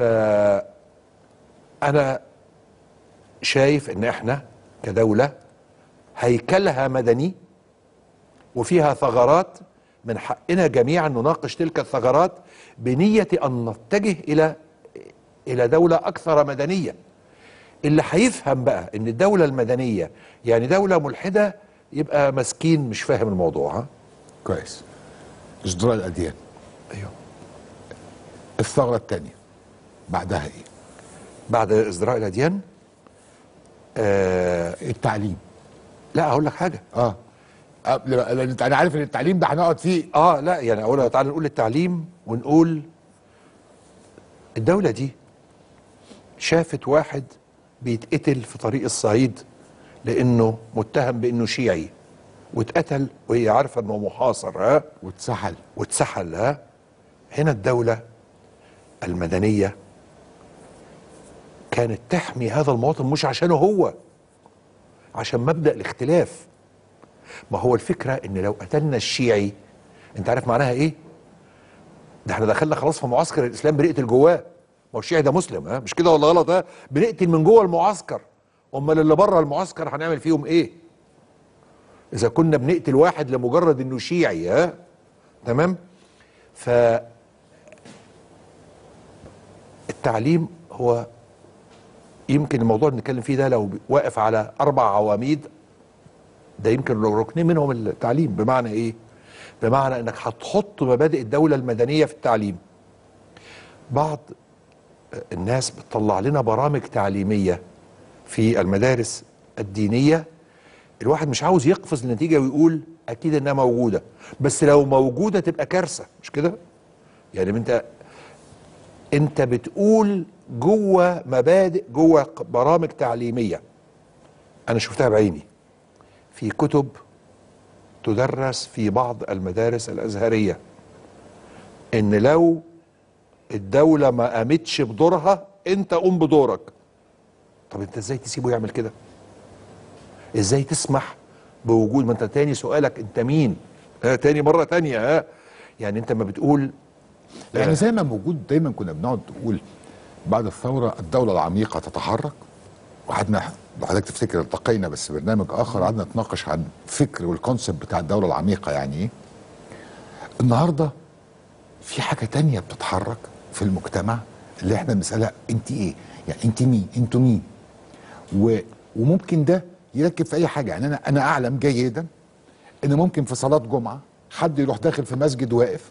انا شايف ان احنا كدوله هيكلها مدني وفيها ثغرات من حقنا جميعا نناقش تلك الثغرات بنيه ان نتجه الى الى دوله اكثر مدنيه اللي هيفهم بقى ان الدوله المدنيه يعني دوله ملحده يبقى مسكين مش فاهم الموضوع ها
كويس ازدراء الاديان
ايوه
الثغره الثانيه بعدها ايه
بعد ازدراء الاديان آه
التعليم
لا اقول لك حاجه
اه قبل بقى- لان انا عارف ان التعليم ده هنقعد فيه
اه لا يعني اقول تعالى نقول التعليم ونقول الدولة دي شافت واحد بيتقتل في طريق الصعيد لانه متهم بانه شيعي واتقتل وهي عارفة انه محاصر ها
واتسحل
واتسحل ها هنا الدولة المدنية كانت تحمي هذا المواطن مش عشانه هو عشان مبدأ الاختلاف ما هو الفكرة ان لو قتلنا الشيعي انت عارف معناها ايه ده احنا دخلنا خلاص في معسكر الاسلام بنقتل جواه ما هو الشيعي ده مسلم ها مش كده ولا غلط ها بنقتل من جوه المعسكر امال اللي بره المعسكر هنعمل فيهم ايه اذا كنا بنقتل واحد لمجرد انه شيعي ها تمام ف التعليم هو يمكن الموضوع اللي نتكلم فيه ده لو واقف على اربع عواميد ده يمكن لو ركنين منهم التعليم بمعنى ايه بمعنى انك هتحط مبادئ الدوله المدنيه في التعليم بعض الناس بتطلع لنا برامج تعليميه في المدارس الدينيه الواحد مش عاوز يقفز النتيجه ويقول اكيد انها موجوده بس لو موجوده تبقى كارثه مش كده يعني انت انت بتقول جوه مبادئ جوه برامج تعليميه انا شفتها بعيني في كتب تدرس في بعض المدارس الازهريه ان لو الدوله ما قامتش بدورها انت قوم بدورك طب انت ازاي تسيبه يعمل كده ازاي تسمح بوجود ما انت تاني سؤالك انت مين ها تاني مره تانية ها يعني انت ما بتقول
يعني زي ما موجود دايما كنا بنقعد نقول بعد الثوره الدوله العميقه تتحرك وقعدنا لو حضرتك تفتكر التقينا بس برنامج اخر قعدنا نتناقش عن فكر والكونسيبت بتاع الدوله العميقه يعني ايه النهارده في حاجه تانية بتتحرك في المجتمع اللي احنا بنسالها انت ايه يعني انت مين انتوا مين و... وممكن ده يركب في اي حاجه يعني انا انا اعلم جيدا ان ممكن في صلاه جمعه حد يروح داخل في مسجد واقف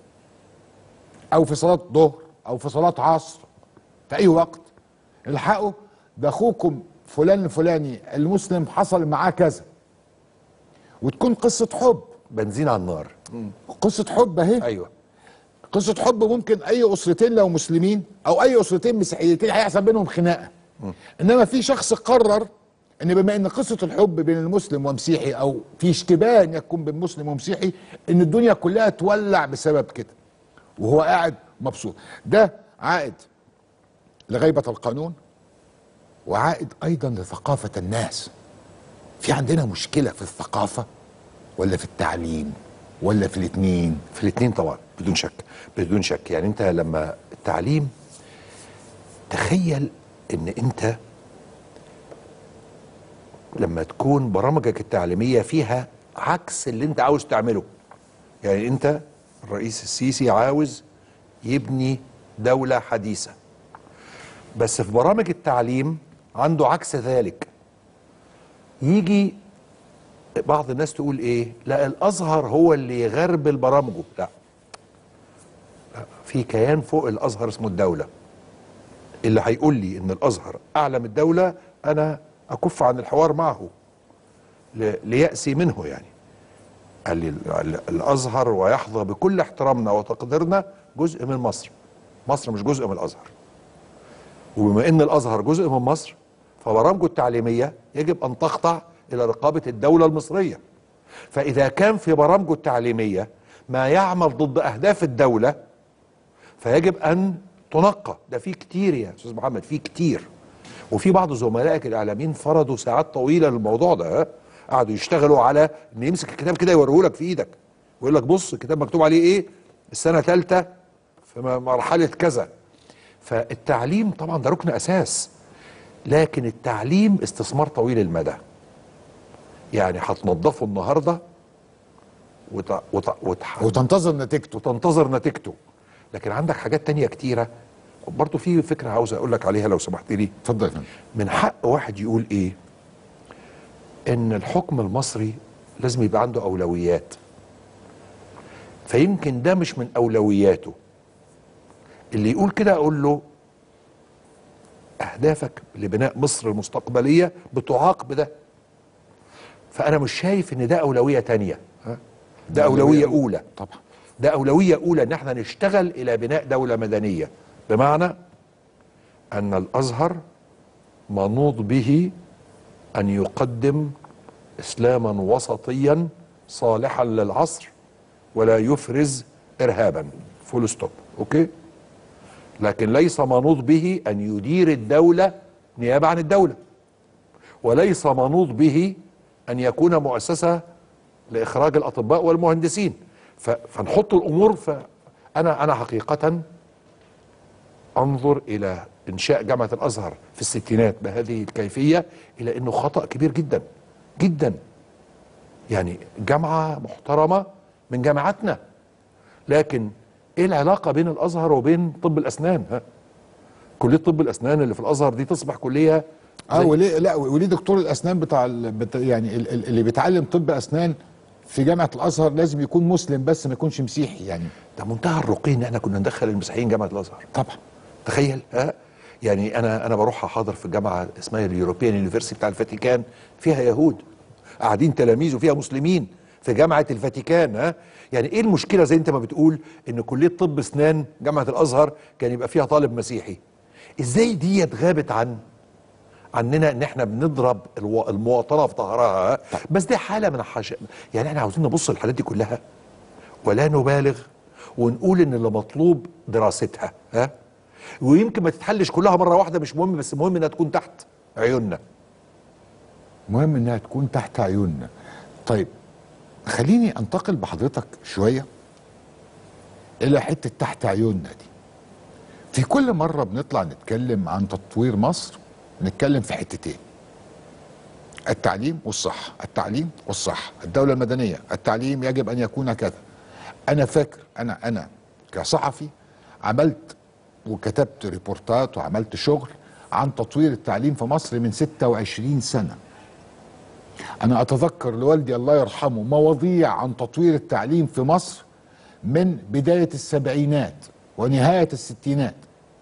او في صلاه ظهر او في صلاه عصر في اي وقت الحقوا ده اخوكم فلان الفلاني المسلم حصل معاه كذا وتكون قصه حب
بنزين على النار
قصه حب اهي
ايوه
قصه حب ممكن اي اسرتين لو مسلمين او اي اسرتين مسيحيتين هيحصل بينهم خناقه انما في شخص قرر ان بما ان قصه الحب بين المسلم ومسيحي او في اشتباه ان يكون بين مسلم ومسيحي ان الدنيا كلها تولع بسبب كده وهو قاعد مبسوط ده عائد لغيبه القانون وعائد ايضا لثقافه الناس في عندنا مشكله في الثقافه ولا في التعليم ولا في الاثنين
في الاثنين طبعا بدون شك بدون شك يعني انت لما التعليم تخيل ان انت لما تكون برامجك التعليميه فيها عكس اللي انت عاوز تعمله يعني انت الرئيس السيسي عاوز يبني دوله حديثه بس في برامج التعليم عنده عكس ذلك يجي بعض الناس تقول ايه لا الازهر هو اللي يغربل برامجه لا لا، في كيان فوق الازهر اسمه الدوله اللي هيقول لي ان الازهر اعلى من الدوله انا اكف عن الحوار معه ل- ليأسي منه يعني قال لي ال- ال- الازهر ويحظى بكل احترامنا وتقديرنا جزء من مصر مصر مش جزء من الازهر وبما ان الازهر جزء من مصر فبرامجه التعليميه يجب ان تخضع الى رقابه الدوله المصريه فاذا كان في برامجه التعليميه ما يعمل ضد اهداف الدوله فيجب ان تنقى ده في كتير يا استاذ محمد في كتير وفي بعض زملائك الاعلاميين فرضوا ساعات طويله للموضوع ده ها؟ قعدوا يشتغلوا على ان يمسك الكتاب كده يوريه لك في ايدك ويقول لك بص الكتاب مكتوب عليه ايه السنه ثالثه في م- مرحله كذا فالتعليم طبعا ده ركن اساس لكن التعليم استثمار طويل المدى يعني هتنضفه النهارده وت... وت... وتح...
وتنتظر نتيجته
وتنتظر نتيجته لكن عندك حاجات تانية كتيرة برضو في فكرة عاوز اقول لك عليها لو سمحت لي
اتفضل يا فندم
من حق واحد يقول ايه ان الحكم المصري لازم يبقى عنده اولويات فيمكن ده مش من اولوياته اللي يقول كده اقول له اهدافك لبناء مصر المستقبليه بتعاق بده فانا مش شايف ان ده اولويه تانية ها؟ ده اولويه اولى
طبعا
ده أولوية أولى إن احنا نشتغل إلى بناء دولة مدنية بمعنى أن الأزهر منوط به أن يقدم إسلاما وسطيا صالحا للعصر ولا يفرز إرهابا فول ستوب أوكي لكن ليس منوط به أن يدير الدولة نيابة عن الدولة وليس منوط به أن يكون مؤسسة لإخراج الأطباء والمهندسين ف- فنحط الأمور فأنا أنا حقيقة أنظر إلى إنشاء جامعة الأزهر في الستينات بهذه الكيفية إلى أنه خطأ كبير جدا جدا يعني جامعة محترمة من جامعاتنا لكن ايه العلاقة بين الازهر وبين طب الاسنان ها كلية طب الاسنان اللي في الازهر دي تصبح كلية
اه
زي-
وليه لا وليه دكتور الاسنان بتاع, ال- بتاع يعني ال- ال- اللي بيتعلم طب اسنان في جامعه الازهر لازم يكون مسلم بس ما يكونش مسيحي يعني
ده منتهى الرقي ان احنا كنا ندخل المسيحيين جامعه الازهر
طبعا
تخيل ها يعني انا انا بروح احاضر في جامعه اسمها اليوروبيان يونيفرسيتي بتاع الفاتيكان فيها يهود قاعدين تلاميذ وفيها مسلمين في جامعه الفاتيكان ها يعني ايه المشكله زي انت ما بتقول ان كليه طب اسنان جامعه الازهر كان يبقى فيها طالب مسيحي ازاي ديت غابت عن عننا ان احنا بنضرب الو- المواطنه في ظهرها ها؟ بس دي حاله من الحاجة يعني احنا عاوزين نبص للحالات دي كلها ولا نبالغ ونقول ان اللي مطلوب دراستها ها ويمكن ما تتحلش كلها مره واحده مش مهم بس المهم انها تكون تحت عيوننا
مهم انها تكون تحت عيوننا طيب خليني انتقل بحضرتك شويه الى حته تحت عيوننا دي في كل مره بنطلع نتكلم عن تطوير مصر نتكلم في حتتين التعليم والصحه التعليم والصحه الدوله المدنيه التعليم يجب ان يكون كذا انا فاكر انا انا كصحفي عملت وكتبت ريبورتات وعملت شغل عن تطوير التعليم في مصر من 26 سنه انا اتذكر لوالدي الله يرحمه مواضيع عن تطوير التعليم في مصر من بدايه السبعينات ونهايه الستينات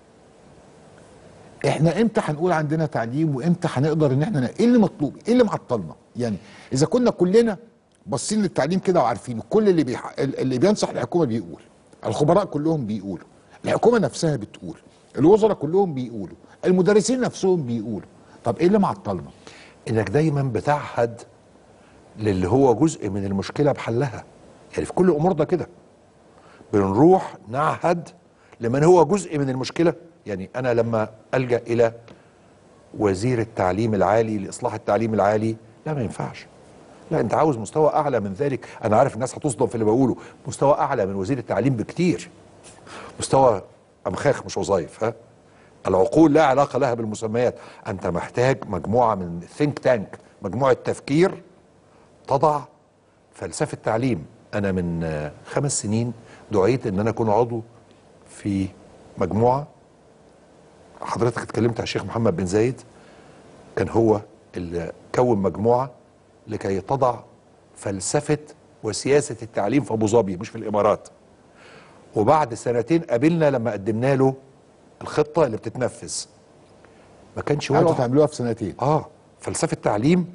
احنا امتى هنقول عندنا تعليم وامتى هنقدر ان احنا ايه اللي مطلوب ايه اللي معطلنا يعني اذا كنا كلنا باصين للتعليم كده وعارفينه كل اللي بيح... اللي بينصح الحكومه بيقول الخبراء كلهم بيقولوا الحكومه نفسها بتقول الوزراء كلهم بيقولوا المدرسين نفسهم بيقولوا طب ايه اللي معطلنا
انك دايما بتعهد للي هو جزء من المشكله بحلها يعني في كل امورنا كده بنروح نعهد لمن هو جزء من المشكله يعني انا لما الجا الى وزير التعليم العالي لاصلاح التعليم العالي لا ما ينفعش لا انت عاوز مستوى اعلى من ذلك انا عارف الناس هتصدم في اللي بقوله مستوى اعلى من وزير التعليم بكتير مستوى امخاخ مش وظايف ها العقول لا علاقه لها بالمسميات انت محتاج مجموعه من ثينك تانك مجموعه تفكير تضع فلسفه تعليم انا من آه، خمس سنين دعيت ان انا اكون عضو في مجموعه حضرتك اتكلمت على الشيخ محمد بن زايد كان هو اللي كون مجموعه لكي تضع فلسفه وسياسه التعليم في ابو ظبي مش في الامارات وبعد سنتين قابلنا لما قدمنا له الخطه اللي بتتنفذ ما كانش ولا
قعدتوا
واحد
تعملوها في سنتين
اه فلسفه تعليم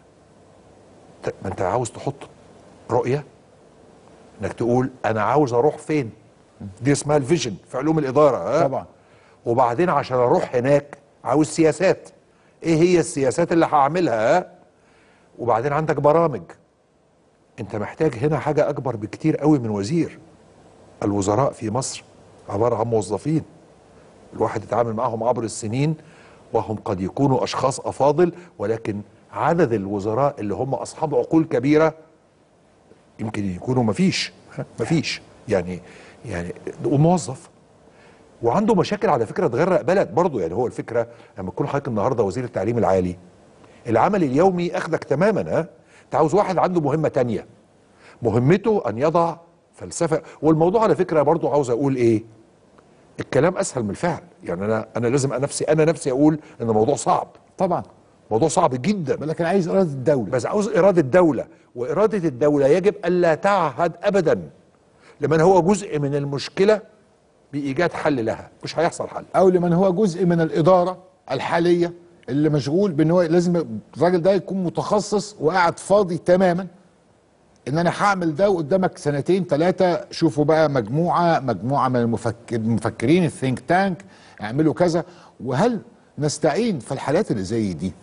ت- ما انت عاوز تحط رؤيه انك تقول انا عاوز اروح فين دي اسمها الفيجن في علوم الاداره ها
طبعا
وبعدين عشان اروح هناك عاوز سياسات ايه هي السياسات اللي هعملها ها؟ وبعدين عندك برامج انت محتاج هنا حاجه اكبر بكتير قوي من وزير الوزراء في مصر عباره عن موظفين الواحد يتعامل معهم عبر السنين وهم قد يكونوا اشخاص افاضل ولكن عدد الوزراء اللي هم اصحاب عقول كبيره يمكن يكونوا مفيش مفيش يعني يعني وموظف وعنده مشاكل على فكره تغرق بلد برضه يعني هو الفكره لما تكون حضرتك النهارده وزير التعليم العالي العمل اليومي اخدك تماما ها انت عاوز واحد عنده مهمه تانية مهمته ان يضع فلسفه والموضوع على فكره برضه عاوز اقول ايه الكلام اسهل من الفعل يعني انا انا لازم أنا نفسي انا نفسي اقول ان الموضوع صعب
طبعا
موضوع صعب جدا
لكن عايز اراده الدوله
بس عاوز اراده دوله واراده الدوله يجب الا تعهد ابدا لمن هو جزء من المشكله بايجاد حل لها مش هيحصل حل
او لمن هو جزء من الاداره الحاليه اللي مشغول بان هو لازم الراجل ده يكون متخصص وقاعد فاضي تماما ان انا هعمل ده وقدامك سنتين ثلاثه شوفوا بقى مجموعه مجموعه من المفكر المفكرين الثينك تانك اعملوا كذا وهل نستعين في الحالات اللي زي دي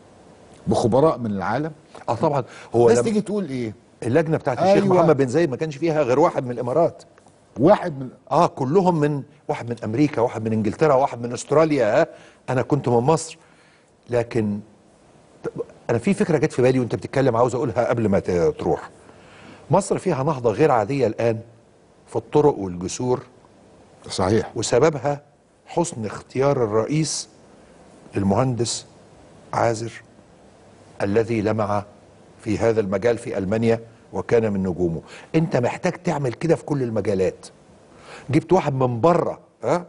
بخبراء من العالم
اه طبعا هو
الناس
لما
تيجي تقول ايه
اللجنه بتاعت الشيخ
أيوة.
محمد بن زايد ما كانش فيها غير واحد من الامارات
واحد من
اه كلهم من واحد من امريكا واحد من انجلترا واحد من استراليا آه. انا كنت من مصر لكن ت- انا في فكره جت في بالي وانت بتتكلم عاوز اقولها قبل ما ت- تروح مصر فيها نهضه غير عاديه الان في الطرق والجسور
صحيح
وسببها حسن اختيار الرئيس للمهندس عازر الذي لمع في هذا المجال في المانيا وكان من نجومه انت محتاج تعمل كده في كل المجالات جبت واحد من بره ها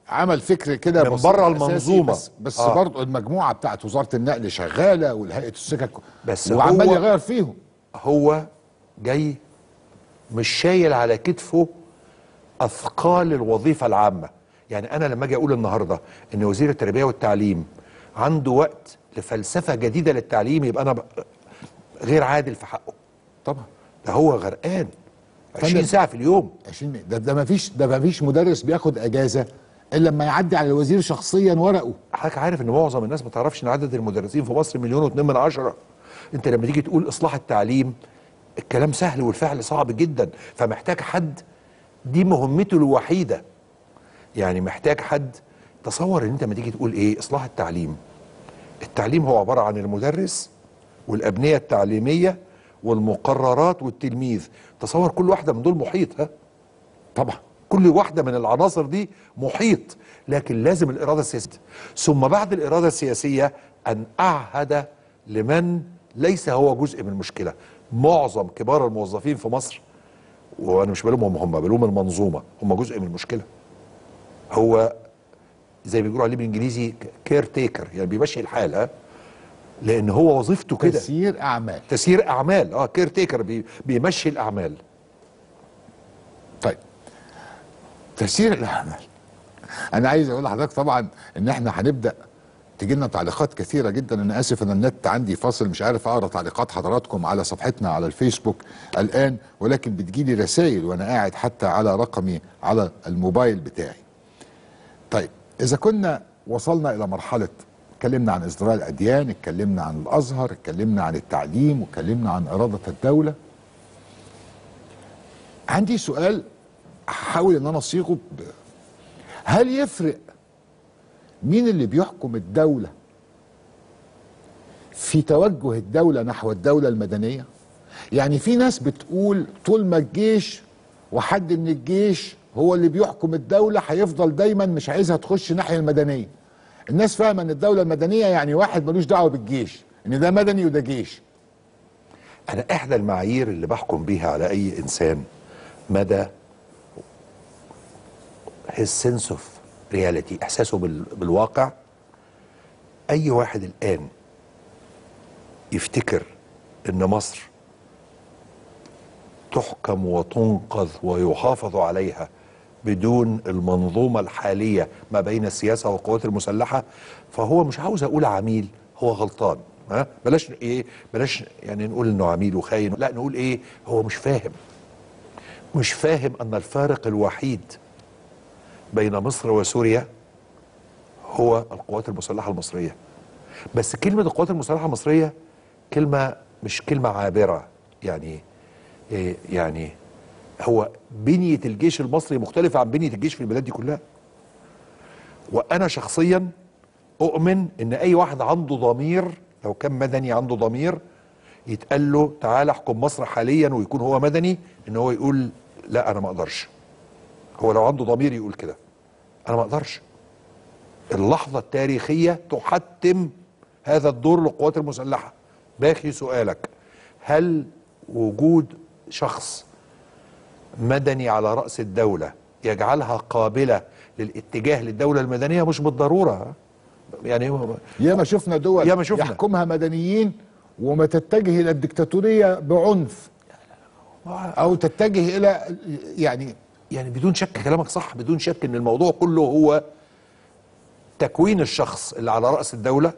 عمل فكر كده
من
بسيط
بره
أساسي،
المنظومة.
بس, بس
آه.
برضه المجموعه بتاعت وزاره النقل شغاله والهيئه السكك
بس
وعمال
هو-
يغير فيهم
هو جاي مش شايل على كتفه اثقال الوظيفه العامه يعني انا لما اجي اقول النهارده ان وزير التربيه والتعليم عنده وقت لفلسفه جديده للتعليم يبقى انا ب- غير عادل في حقه
طبعا
ده هو غرقان 20
فندم.
ساعه في اليوم
عشان ده ده ما فيش ده ما فيش مدرس بياخد اجازه الا لما يعدي على الوزير شخصيا ورقه
حضرتك عارف ان معظم الناس ما تعرفش ان عدد المدرسين في مصر مليون واتنين من عشرة انت لما تيجي تقول اصلاح التعليم الكلام سهل والفعل صعب جدا فمحتاج حد دي مهمته الوحيده يعني محتاج حد تصور ان انت لما تيجي تقول ايه اصلاح التعليم التعليم هو عباره عن المدرس والابنيه التعليميه والمقررات والتلميذ تصور كل واحده من دول محيط ها
طبعا
كل واحدة من العناصر دي محيط لكن لازم الإرادة السياسية ثم بعد الإرادة السياسية أن أعهد لمن ليس هو جزء من المشكلة معظم كبار الموظفين في مصر وأنا مش بلومهم هم بلوم المنظومة هم جزء من المشكلة هو زي ما بيقولوا عليه بالإنجليزي كير تيكر يعني بيمشي الحال ها لأن هو وظيفته كده
تسيير اعمال
تسيير أعمال اه كير تيكر بي بيمشي الأعمال
طيب تسيير الاعمال انا عايز اقول لحضرتك طبعا ان احنا هنبدا تجي لنا تعليقات كثيره جدا انا اسف ان النت عندي فاصل مش عارف اقرا تعليقات حضراتكم على صفحتنا على الفيسبوك الان ولكن بتجيلي رسائل وانا قاعد حتى على رقمي على الموبايل بتاعي طيب اذا كنا وصلنا الى مرحله اتكلمنا عن ازدراء الاديان اتكلمنا عن الازهر اتكلمنا عن التعليم واتكلمنا عن اراده الدوله عندي سؤال هحاول ان انا اصيغه ب... هل يفرق مين اللي بيحكم الدولة في توجه الدولة نحو الدولة المدنية يعني في ناس بتقول طول ما الجيش وحد من الجيش هو اللي بيحكم الدولة هيفضل دايما مش عايزها تخش ناحية المدنية الناس فاهمة ان الدولة المدنية يعني واحد ملوش دعوة بالجيش ان ده مدني وده جيش
أنا إحدى المعايير اللي بحكم بيها على أي إنسان مدى his sense of reality إحساسه بال- بالواقع أي واحد الآن يفتكر إن مصر تحكم وتنقذ ويحافظ عليها بدون المنظومة الحالية ما بين السياسة والقوات المسلحة فهو مش عاوز أقول عميل هو غلطان ها بلاش ايه بلاش يعني نقول انه عميل وخاين لا نقول ايه هو مش فاهم مش فاهم ان الفارق الوحيد بين مصر وسوريا هو القوات المسلحة المصرية بس كلمة القوات المسلحة المصرية كلمة مش كلمة عابرة يعني إيه يعني هو بنية الجيش المصري مختلفة عن بنية الجيش في البلاد دي كلها وأنا شخصيا أؤمن إن أي واحد عنده ضمير لو كان مدني عنده ضمير يتقال له تعالى احكم مصر حاليا ويكون هو مدني إن هو يقول لا أنا ما أقدرش هو لو عنده ضمير يقول كده أنا ما أقدرش اللحظة التاريخية تحتم هذا الدور للقوات المسلحة باقي سؤالك هل وجود شخص مدني على رأس الدولة يجعلها قابلة للاتجاه للدولة المدنية مش بالضرورة يعني هو-
ياما شفنا دول
ياما شفنا.
يحكمها مدنيين وما تتجه الى الدكتاتوريه بعنف او تتجه الى يعني
يعني بدون شك كلامك صح بدون شك ان الموضوع كله هو تكوين الشخص اللي على رأس الدولة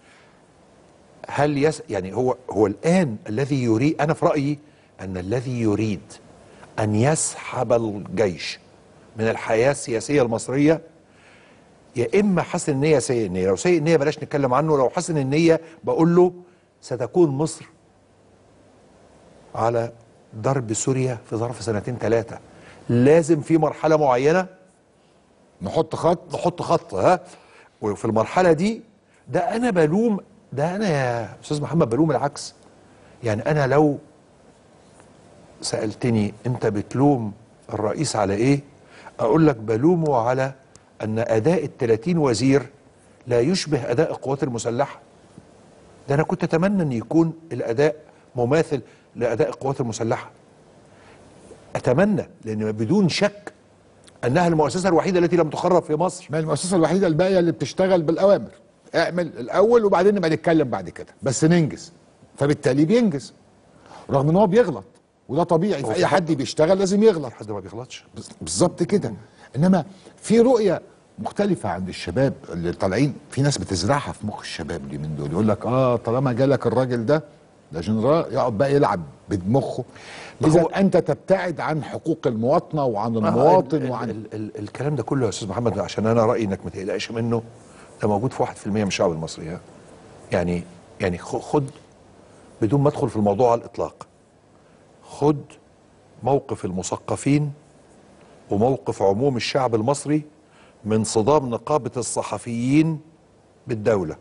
هل يس يعني هو هو الآن الذي يريد أنا في رأيي أن الذي يريد أن يسحب الجيش من الحياة السياسية المصرية يا إما حسن النية سيء النية لو سيء النية بلاش نتكلم عنه لو حسن النية بقول له ستكون مصر على ضرب سوريا في ظرف سنتين ثلاثة لازم في مرحلة معينة
نحط خط
نحط خط ها وفي المرحله دي ده انا بلوم ده انا يا استاذ محمد بلوم العكس يعني انا لو سالتني انت بتلوم الرئيس على ايه اقول لك بلومه على ان اداء ال 30 وزير لا يشبه اداء القوات المسلحه ده انا كنت اتمنى ان يكون الاداء مماثل لاداء القوات المسلحه اتمنى لان بدون شك انها المؤسسه الوحيده التي لم تخرب في مصر
ما المؤسسه الوحيده الباقيه اللي بتشتغل بالاوامر اعمل الاول وبعدين نبقى نتكلم بعد كده بس ننجز فبالتالي بينجز رغم ان هو بيغلط وده طبيعي في اي حد بيشتغل لازم يغلط
حد ما بيغلطش
بز- بالظبط كده انما في رؤيه مختلفة عند الشباب اللي طالعين في ناس بتزرعها في مخ الشباب دي من دول يقول لك اه طالما جالك الراجل ده ده جنرال يقعد بقى يلعب بدمخه
ما
اذا
هو-
انت تبتعد عن حقوق المواطنه وعن
آه،
المواطن
ال-
وعن
ال ال الكلام ده كله يا استاذ محمد عشان انا رايي انك ما تقلقش منه ده موجود في 1% من الشعب المصري ها يعني يعني خ- خد بدون ما ادخل في الموضوع على الاطلاق خد موقف المثقفين وموقف عموم الشعب المصري من صدام نقابه الصحفيين بالدوله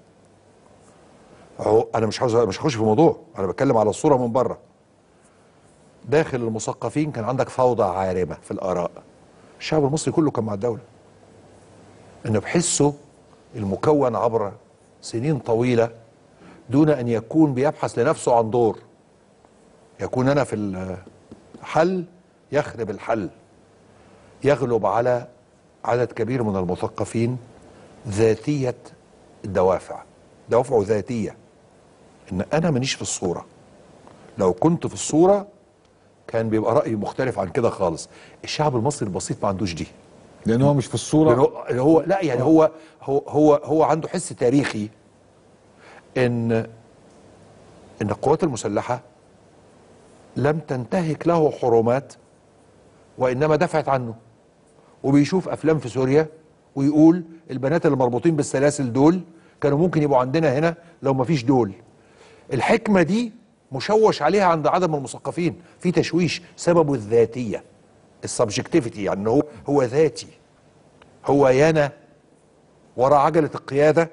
أهو انا مش عاوز مش هخش في الموضوع انا بتكلم على الصوره من بره داخل المثقفين كان عندك فوضى عارمه في الاراء الشعب المصري كله كان مع الدوله انه بحسه المكون عبر سنين طويله دون ان يكون بيبحث لنفسه عن دور يكون انا في الحل يخرب الحل يغلب على عدد كبير من المثقفين ذاتيه الدوافع دوافعه ذاتيه ان انا مانيش في الصوره لو كنت في الصوره كان بيبقى رايي مختلف عن كده خالص الشعب المصري البسيط ما عندوش دي
لان هو مش في
لأن
الصوره
هو هو لا يعني هو هو هو هو عنده حس تاريخي ان ان القوات المسلحه لم تنتهك له حرمات وانما دفعت عنه وبيشوف افلام في سوريا ويقول البنات اللي مربوطين بالسلاسل دول كانوا ممكن يبقوا عندنا هنا لو ما فيش دول الحكمه دي مشوش عليها عند عدم المثقفين في تشويش سببه الذاتيه السبجكتيفيتي يعني هو هو ذاتي هو ينا ورا عجله القياده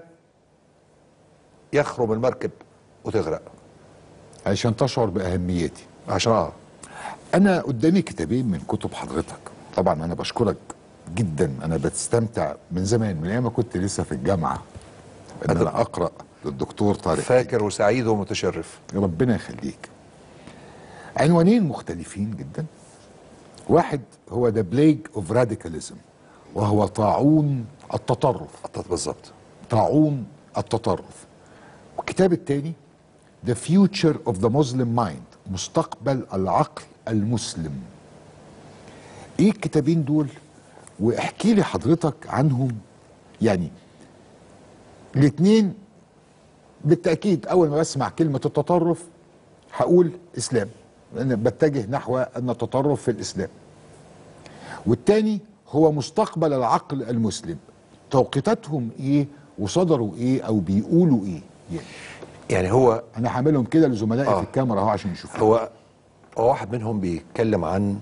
يخرم المركب وتغرق
عشان تشعر باهميتي
عشان اه
انا قدامي كتابين من كتب حضرتك طبعا انا بشكرك جدا انا بستمتع من زمان من ايام ما كنت لسه في الجامعه ان انا اقرا للدكتور طارق
فاكر وسعيد ومتشرف
ربنا يخليك عنوانين مختلفين جدا واحد هو ذا بليج اوف راديكاليزم وهو طاعون التطرف
قطت بالظبط
طاعون التطرف والكتاب الثاني The Future of the Muslim Mind مستقبل العقل المسلم ايه الكتابين دول واحكي لي حضرتك عنهم يعني الاثنين بالتاكيد اول ما بسمع كلمه التطرف هقول اسلام لان بتجه نحو ان التطرف في الاسلام والتاني هو مستقبل العقل المسلم توقيتاتهم ايه وصدروا ايه او بيقولوا ايه يعني
يعني هو
انا هعملهم كده لزملائي
آه.
في الكاميرا اهو عشان يشوفوا
هو هو واحد منهم بيتكلم عن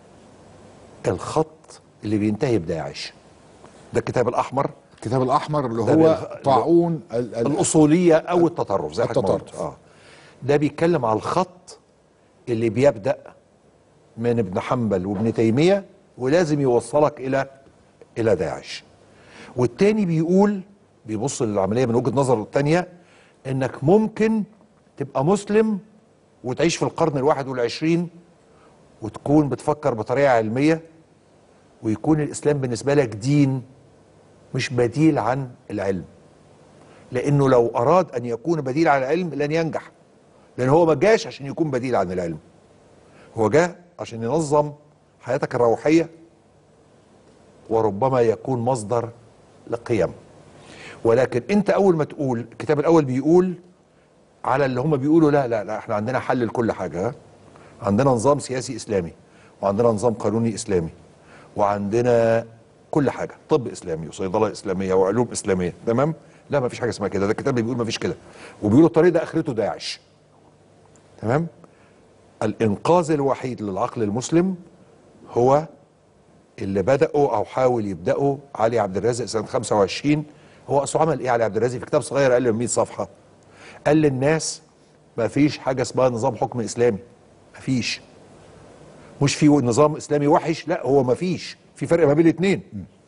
الخط اللي بينتهي بداعش ده الكتاب الاحمر
الكتاب الاحمر اللي
ده
هو
بال-
طاعون ال- ال-
الاصوليه او التطرف زي حضرتك ما قلت.
التطرف.
اه ده بيتكلم على الخط اللي بيبدا من ابن حنبل وابن تيميه ولازم يوصلك الى الى داعش والتاني بيقول بيبص للعمليه من وجهه نظر التانيه انك ممكن تبقى مسلم وتعيش في القرن الواحد والعشرين وتكون بتفكر بطريقه علميه ويكون الاسلام بالنسبه لك دين مش بديل عن العلم لانه لو اراد ان يكون بديل عن العلم لن ينجح لان هو ما جاش عشان يكون بديل عن العلم هو جاء عشان ينظم حياتك الروحيه وربما يكون مصدر لقيم ولكن انت اول ما تقول الكتاب الاول بيقول على اللي هم بيقولوا لا لا لا احنا عندنا حل لكل حاجه ها؟ عندنا نظام سياسي اسلامي وعندنا نظام قانوني اسلامي وعندنا كل حاجه طب اسلامي وصيدله اسلاميه وعلوم اسلاميه تمام لا ما فيش حاجه اسمها كده ده الكتاب اللي بيقول ما فيش كده وبيقولوا الطريق ده اخرته داعش تمام الانقاذ الوحيد للعقل المسلم هو اللي بدأوا او حاول يبدأوا علي عبد الرازق سنه 25 هو اصله عمل ايه علي عبد الرازق في كتاب صغير اقل من 100 صفحه قال للناس ما فيش حاجه اسمها نظام حكم اسلامي ما فيش مش في نظام اسلامي وحش لا هو ما فيش في فرق ما بين الاثنين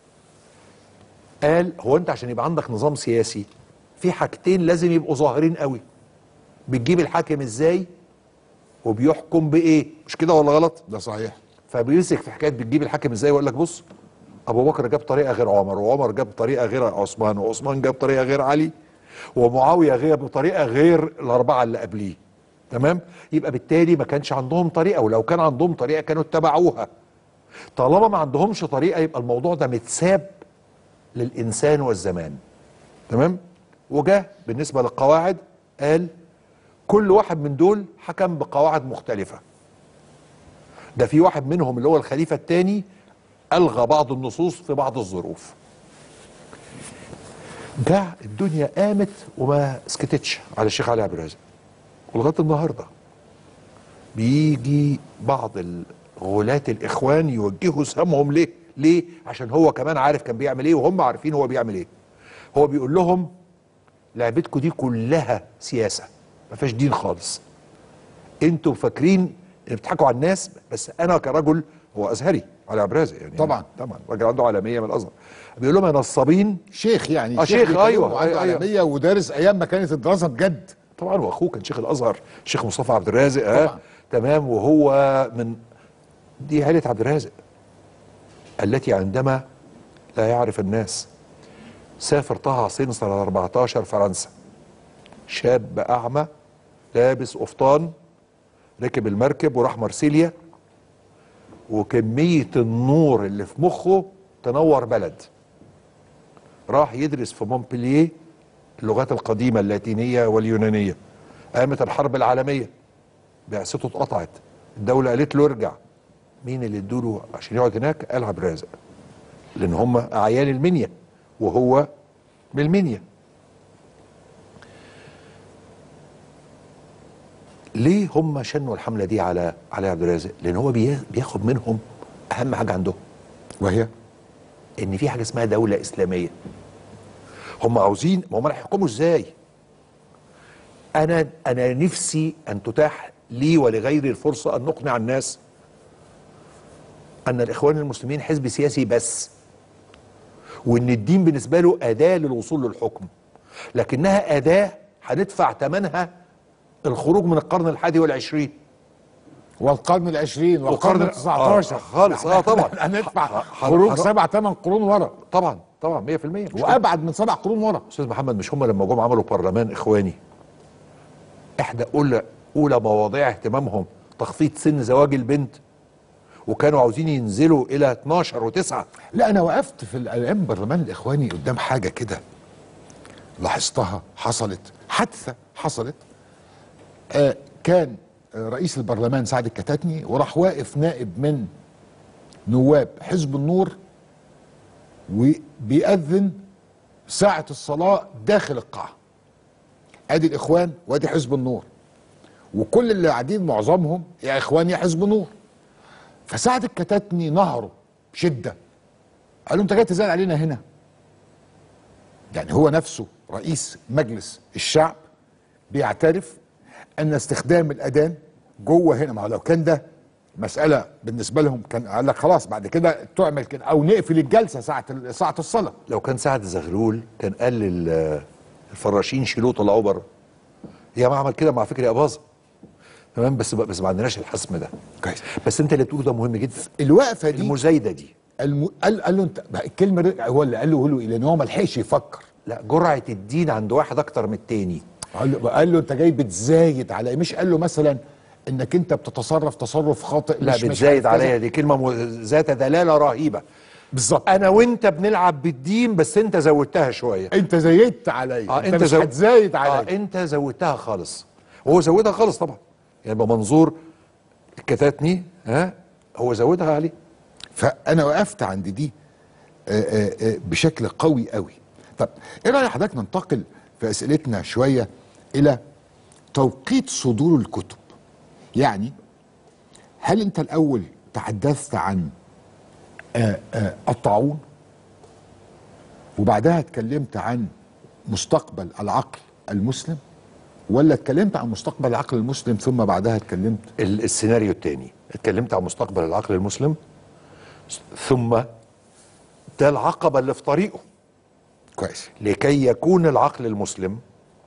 قال هو انت عشان يبقى عندك نظام سياسي في حاجتين لازم يبقوا ظاهرين قوي بتجيب الحاكم ازاي وبيحكم بايه مش كده ولا غلط
ده صحيح
فبيمسك في حكايه بتجيب الحاكم ازاي ويقول لك بص ابو بكر جاب طريقه غير عمر وعمر جاب طريقه غير عثمان وعثمان جاب طريقه غير علي ومعاويه غير بطريقه غير الاربعه اللي قبليه تمام يبقى بالتالي ما كانش عندهم طريقه ولو كان عندهم طريقه كانوا اتبعوها طالما ما عندهمش طريقه يبقى الموضوع ده متساب للانسان والزمان تمام وجاء بالنسبه للقواعد قال كل واحد من دول حكم بقواعد مختلفه ده في واحد منهم اللي هو الخليفه الثاني الغى بعض النصوص في بعض الظروف جاء الدنيا قامت وما سكتتش على الشيخ علي عبد الرازق ولغايه النهارده بيجي بعض غلاة الاخوان يوجهوا سهامهم ليه؟ ليه؟ عشان هو كمان عارف كان بيعمل ايه وهم عارفين هو بيعمل ايه. هو بيقول لهم لعبتكم دي كلها سياسه ما فيهاش دين خالص. انتوا فاكرين ان بتضحكوا على الناس بس انا كرجل هو ازهري علي عبد الرازق يعني
طبعا.
طبعا راجل عنده عالميه من الازهر بيقول لهم يا نصابين
شيخ يعني
آه، شيخ،
بيتكلم
أيوة،
وعنده
أيوة.
عالمية ودارس ايام ما كانت الدراسه بجد
طبعا واخوه كان شيخ الازهر شيخ مصطفى عبد الرازق اه
طبعا.
تمام وهو من دي عائله عبد الرازق التي عندما لا يعرف الناس سافر طه حسين سنه 14 فرنسا شاب اعمى لابس قفطان ركب المركب وراح مرسيليا وكميه النور اللي في مخه تنور بلد راح يدرس في مونبلييه اللغات القديمة اللاتينية واليونانية قامت الحرب العالمية بعثته اتقطعت الدولة قالت له ارجع مين اللي ادوله عشان يقعد هناك قال عبد الرازق لان هم اعيان المنيا وهو من المنيا ليه هم شنوا الحملة دي على على عبد الرازق لان هو بيا- بياخد منهم اهم حاجة عندهم
وهي
ان في حاجه اسمها دوله اسلاميه هم عاوزين ما هم هيحكموا ازاي انا انا نفسي ان تتاح لي ولغيري الفرصه ان نقنع الناس ان الاخوان المسلمين حزب سياسي بس وان الدين بالنسبه له اداه للوصول للحكم لكنها اداه هندفع ثمنها الخروج من القرن الحادي والعشرين
والقرن العشرين والقرن
والقرن-
التسعة عشر
آه، خالص، آه، طبعا.
هندفع
ح- ح-
خروج
ح-
سبع ثمان قرون ورا
طبعا طبعا 100% مش كده؟
وابعد من سبع قرون ورا
استاذ محمد مش هم لما جم عملوا برلمان اخواني احدى اولى اولى مواضيع اهتمامهم تخفيض سن زواج البنت وكانوا عاوزين ينزلوا الى 12 و9
لا انا وقفت في الايام برلمان الاخواني قدام حاجه كده لاحظتها حصلت حادثه حصلت آه كان آه، رئيس البرلمان سعد الكتاتني وراح واقف نائب من نواب حزب النور وبيأذن ساعة الصلاة داخل القاعة ادي الاخوان وادي حزب النور وكل اللي قاعدين معظمهم يا اخوان يا حزب نور فسعد الكتاتني نهره بشده قال له انت جاي تزعل علينا هنا يعني هو نفسه رئيس مجلس الشعب بيعترف ان استخدام الاذان جوه هنا ما هو لو كان ده مساله بالنسبه لهم كان قال لك خلاص بعد كده تعمل كده او نقفل الجلسه ساعه ال- ساعه الصلاه
لو كان سعد زغلول كان قال لل- الفراشين شيلوه طلعوه بره هي ما عمل كده مع فكري اباظه تمام بس بس ما عندناش الحسم ده
كويس
بس انت اللي بتقوله ده مهم جدا
الوقفه دي
المزايده دي
الم... قال قال له انت بقى الكلمه دي هو اللي قال له له لان هو ما لحقش يفكر
لا جرعه الدين عند واحد اكتر من التاني
قال له قال له انت جاي بتزايد على مش قال له مثلا انك انت بتتصرف تصرف خاطئ
لا
مش مش
بتزايد
عارف كذا.
عليا دي كلمه م- ذات دلاله رهيبه
بالظبط
انا وانت بنلعب بالدين بس انت زودتها شويه
انت زيدت عليا
اه
انت, مش
زو-
هتزايد
اه
عليا
انت زودتها خالص وهو زودها خالص طبعا يعني بمنظور الكتاتني ها هو زودها عليه
فانا وقفت عند دي آه، آه، آه، بشكل قوي قوي طب ايه رايك حضرتك ننتقل في اسئلتنا شويه الى توقيت صدور الكتب يعني هل انت الاول تحدثت عن آه، آه، الطاعون وبعدها اتكلمت عن مستقبل العقل المسلم ولا اتكلمت عن مستقبل العقل المسلم ثم بعدها اتكلمت
ال- السيناريو الثاني اتكلمت عن مستقبل العقل المسلم ثم ده العقبه اللي في طريقه
كويس
لكي يكون العقل المسلم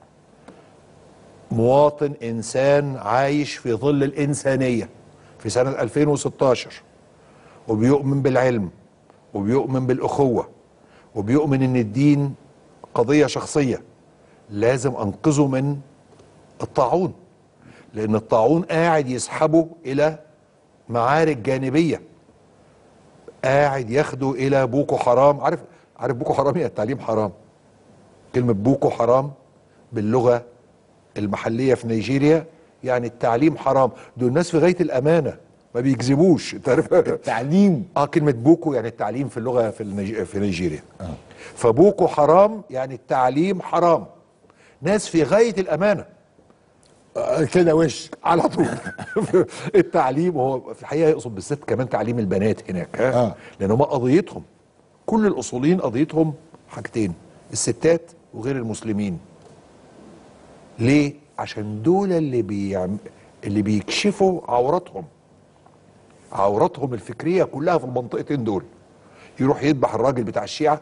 مواطن انسان عايش في ظل الانسانيه في سنه 2016 وبيؤمن بالعلم وبيؤمن بالاخوه وبيؤمن ان الدين قضيه شخصيه لازم انقذه من الطاعون لان الطاعون قاعد يسحبه الى معارك جانبيه قاعد ياخده الى بوكو حرام عارف عارف بوكو حرام يعني التعليم حرام كلمه بوكو حرام باللغه المحليه في نيجيريا يعني التعليم حرام دول الناس في غايه الامانه ما بيكذبوش انت عارف
التعليم
اه كلمه بوكو يعني التعليم في اللغه في النيج... في نيجيريا فبوكو حرام يعني التعليم حرام ناس في غايه الامانه
آه، كده وش
على طول التعليم هو في الحقيقه يقصد بالذات كمان تعليم البنات هناك ها
آه.
لان هم قضيتهم كل الاصوليين قضيتهم حاجتين الستات وغير المسلمين ليه عشان دول اللي بيعم... اللي بيكشفوا عوراتهم عوراتهم الفكريه كلها في المنطقتين دول يروح يذبح الراجل بتاع الشيعه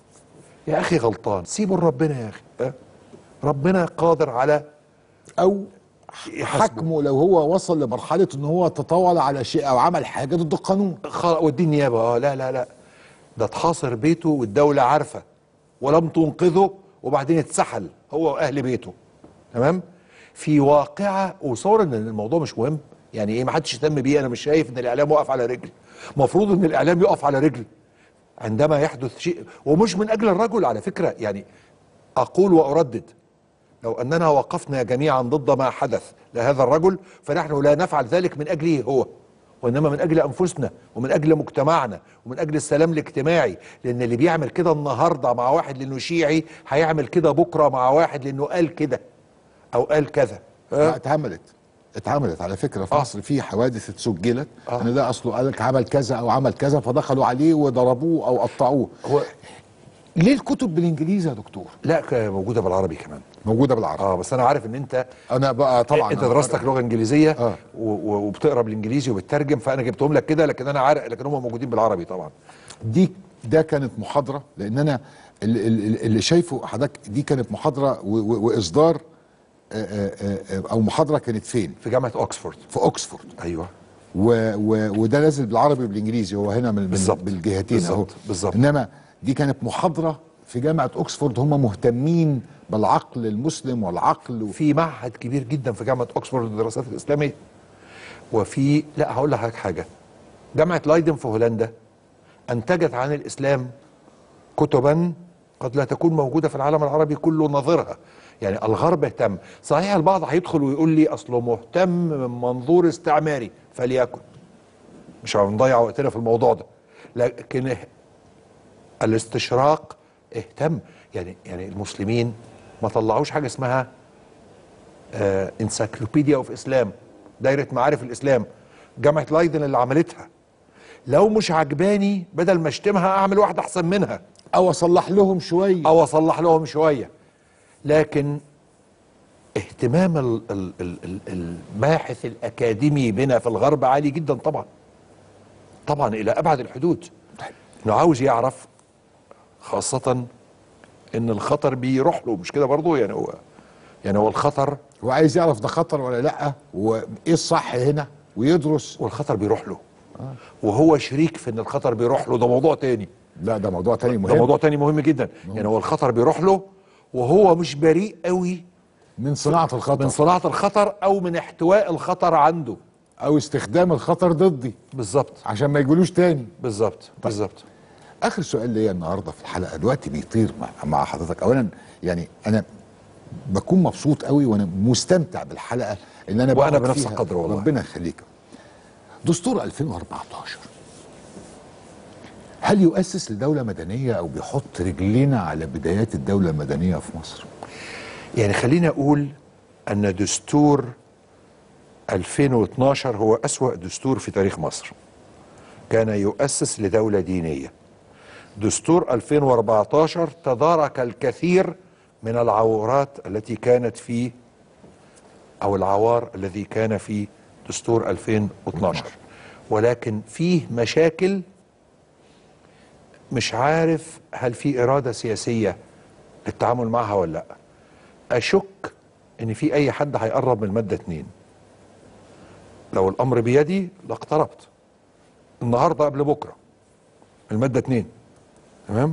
يا اخي غلطان سيبوا لربنا يا اخي ها؟ ربنا قادر على
او
يحاسبه.
حكمه لو هو وصل لمرحله ان هو تطاول على شيء او عمل حاجه ضد القانون
خلاص وديه النيابه اه لا لا لا ده اتحاصر بيته والدوله عارفه ولم تنقذه وبعدين اتسحل هو واهل بيته تمام في واقعه وصور ان الموضوع مش مهم يعني ايه ما حدش يهتم بيه انا مش شايف ان الاعلام واقف على رجل المفروض ان الاعلام يقف على رجل عندما يحدث شيء ومش من اجل الرجل على فكره يعني اقول واردد لو اننا وقفنا جميعا ضد ما حدث لهذا الرجل فنحن لا نفعل ذلك من اجله هو وانما من اجل انفسنا ومن اجل مجتمعنا ومن اجل السلام الاجتماعي لان اللي بيعمل كده النهارده مع واحد لانه شيعي هيعمل كده بكره مع واحد لانه قال كده او قال كذا
لا اتعملت اتعملت على فكره في
آه.
مصر في حوادث اتسجلت
آه.
ان ده اصله قال لك عمل كذا او عمل كذا فدخلوا عليه وضربوه او قطعوه
هو
ليه الكتب بالانجليزي يا دكتور
لا ك- موجوده بالعربي كمان
موجوده بالعربي
اه بس انا عارف ان انت
انا بقى طبعا
انت دراستك لغه انجليزيه
آه.
و- و- وبتقرا بالانجليزي وبتترجم فانا جبتهم لك كده لكن انا عارف لكن هم موجودين بالعربي طبعا
دي ده كانت محاضره لان انا اللي, اللي اللي شايفه حضرتك دي كانت محاضره و- و- واصدار آه، آه، آه، او محاضره كانت فين
في جامعه اوكسفورد
في اوكسفورد
ايوه
و و وده نازل بالعربي وبالانجليزي هو هنا من من-
بالظبط.
بالجهتين اهو
بالظبط. بالظبط.
انما دي كانت محاضره في جامعه اوكسفورد هم مهتمين بالعقل المسلم والعقل و...
في معهد كبير جدا في جامعه اوكسفورد للدراسات الاسلاميه وفي لا هقول لحضرتك حاجه جامعه لايدن في هولندا انتجت عن الاسلام كتبا قد لا تكون موجوده في العالم العربي كله نظيرها يعني الغرب اهتم صحيح البعض هيدخل ويقول لي اصله مهتم من منظور استعماري فليكن مش هنضيع وقتنا في الموضوع ده لكن الاستشراق اهتم يعني يعني المسلمين ما طلعوش حاجه اسمها انسايكلوبيديا اوف اسلام دايره معارف الاسلام جامعه لايدن اللي عملتها لو مش عجباني بدل ما اشتمها اعمل واحده احسن منها
او اصلح لهم شويه
او اصلح لهم شويه لكن اهتمام ال- ال- ال- ال- الباحث الاكاديمي بنا في الغرب عالي جدا طبعا طبعا الى ابعد الحدود انه عاوز يعرف خاصه ان الخطر بيروح له مش كده برضه يعني هو يعني هو الخطر
وعايز يعرف ده خطر ولا لا وايه الصح هنا ويدرس
والخطر بيروح له وهو شريك في ان الخطر بيروح له ده موضوع تاني
لا ده موضوع تاني
ده
مهم
موضوع تاني مهم جدا يعني هو الخطر بيروح له وهو مش بريء قوي
من صناعه الخطر
من صناعه الخطر او من احتواء الخطر عنده
او استخدام الخطر ضدي
بالظبط
عشان ما يجولوش تاني
بالظبط بالظبط
اخر سؤال ليا النهارده في الحلقه دلوقتي بيطير مع, مع حضرتك اولا يعني انا بكون مبسوط قوي وانا مستمتع بالحلقه ان انا
وأنا
بقعد
بنفس
فيها.
القدر والله.
ربنا يخليك دستور 2014 هل يؤسس لدوله مدنيه او بيحط رجلنا على بدايات الدوله المدنيه في مصر
يعني خليني اقول ان دستور 2012 هو اسوا دستور في تاريخ مصر كان يؤسس لدوله دينيه دستور 2014 تدارك الكثير من العورات التي كانت في او العوار الذي كان في دستور 2012 ولكن فيه مشاكل مش عارف هل في اراده سياسيه للتعامل معها ولا لا اشك ان في اي حد هيقرب من الماده اتنين لو الامر بيدي لاقتربت النهارده قبل بكره الماده 2 تمام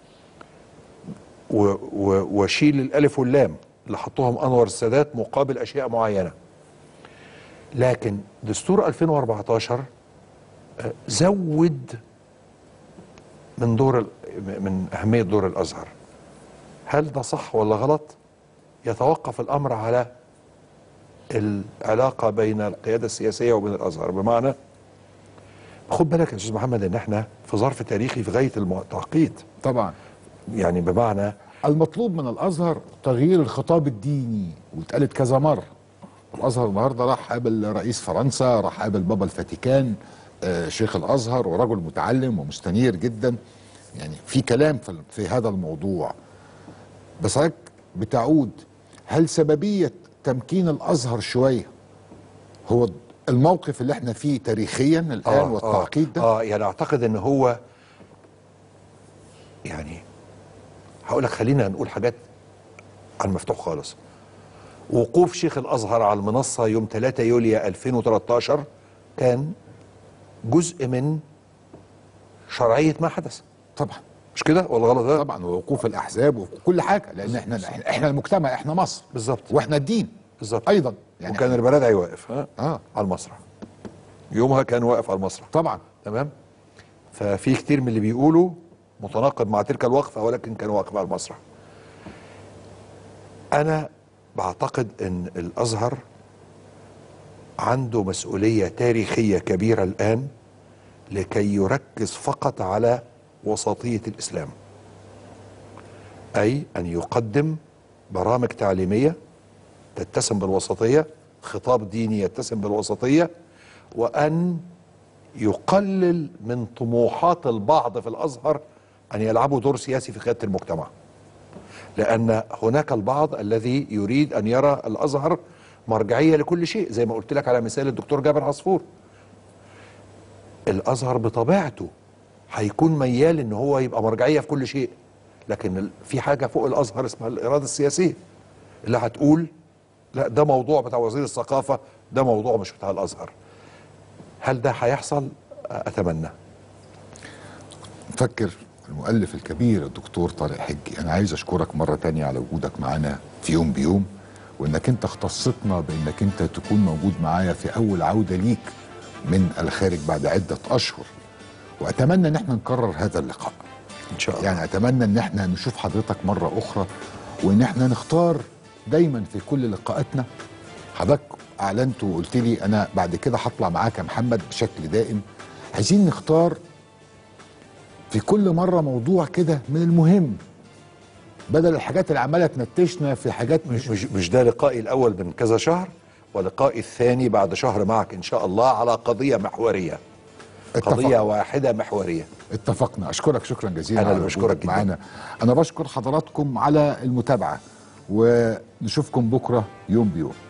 و و وشيل الالف واللام اللي حطوهم انور السادات مقابل اشياء معينه لكن دستور 2014 آه، زود من دور ال- من اهميه دور الازهر هل ده صح ولا غلط يتوقف الامر على العلاقه بين القياده السياسيه وبين الازهر بمعنى خد بالك يا استاذ محمد ان احنا في ظرف تاريخي في غايه الم- التعقيد
طبعا
يعني بمعنى
المطلوب من الازهر تغيير الخطاب الديني واتقالت كذا مره الازهر النهارده راح قابل رئيس فرنسا راح قابل بابا الفاتيكان آه، شيخ الازهر ورجل متعلم ومستنير جدا يعني في كلام في, في هذا الموضوع بس حضرتك بتعود هل سببيه تمكين الازهر شويه هو الموقف اللي احنا فيه تاريخيا الان والتعقيد ده
اه يعني اعتقد ان هو يعني هقول لك خلينا نقول حاجات على المفتوح خالص وقوف شيخ الازهر على المنصه يوم 3 يوليو 2013 كان جزء من شرعيه ما حدث
طبعا
مش كده ولا غلط ده
طبعا ووقوف الاحزاب وكل حاجه لان احنا إحنا- احنا المجتمع احنا مصر
بالظبط.
واحنا الدين
بالظبط
ايضا يعني
وكان البلدعي واقف ها
اه
على المسرح يومها كان واقف على المسرح
طبعا
تمام ففي كتير من اللي بيقولوا متناقض مع تلك الوقفه ولكن كان واقف على المسرح انا بعتقد ان الازهر عنده مسؤوليه تاريخيه كبيره الان لكي يركز فقط على وسطيه الاسلام اي ان يقدم برامج تعليميه تتسم بالوسطيه خطاب ديني يتسم بالوسطيه وان يقلل من طموحات البعض في الازهر ان يلعبوا دور سياسي في قياده المجتمع. لان هناك البعض الذي يريد ان يرى الازهر مرجعيه لكل شيء زي ما قلت لك على مثال الدكتور جابر عصفور. الازهر بطبيعته هيكون ميال ان هو يبقى مرجعيه في كل شيء لكن ال- في حاجه فوق الازهر اسمها الاراده السياسيه اللي هتقول لا ده موضوع بتاع وزير الثقافه ده موضوع مش بتاع الازهر. هل ده هيحصل؟ اتمنى.
نفكر المؤلف الكبير الدكتور طارق حجي انا عايز اشكرك مره تانية على وجودك معانا في يوم بيوم وانك انت اختصتنا بانك انت تكون موجود معايا في اول عوده ليك من الخارج بعد عده اشهر واتمنى ان احنا نكرر هذا اللقاء
ان شاء الله.
يعني اتمنى ان احنا نشوف حضرتك مره اخرى وان احنا نختار دايما في كل لقاءاتنا حضرتك اعلنت وقلت لي انا بعد كده هطلع معاك يا محمد بشكل دائم عايزين نختار في كل مره موضوع كده من المهم بدل الحاجات اللي عماله تنتشنا في حاجات
مش
مش
مش مش ده لقائي الاول من كذا شهر ولقائي الثاني بعد شهر معك ان شاء الله على قضيه محوريه قضيه
اتفقنا.
واحده محوريه
اتفقنا اشكرك شكرا جزيلا
أنا
على
اللي بشكرك
وجودك
جداً.
معانا انا بشكر حضراتكم على المتابعه ونشوفكم بكره يوم بيوم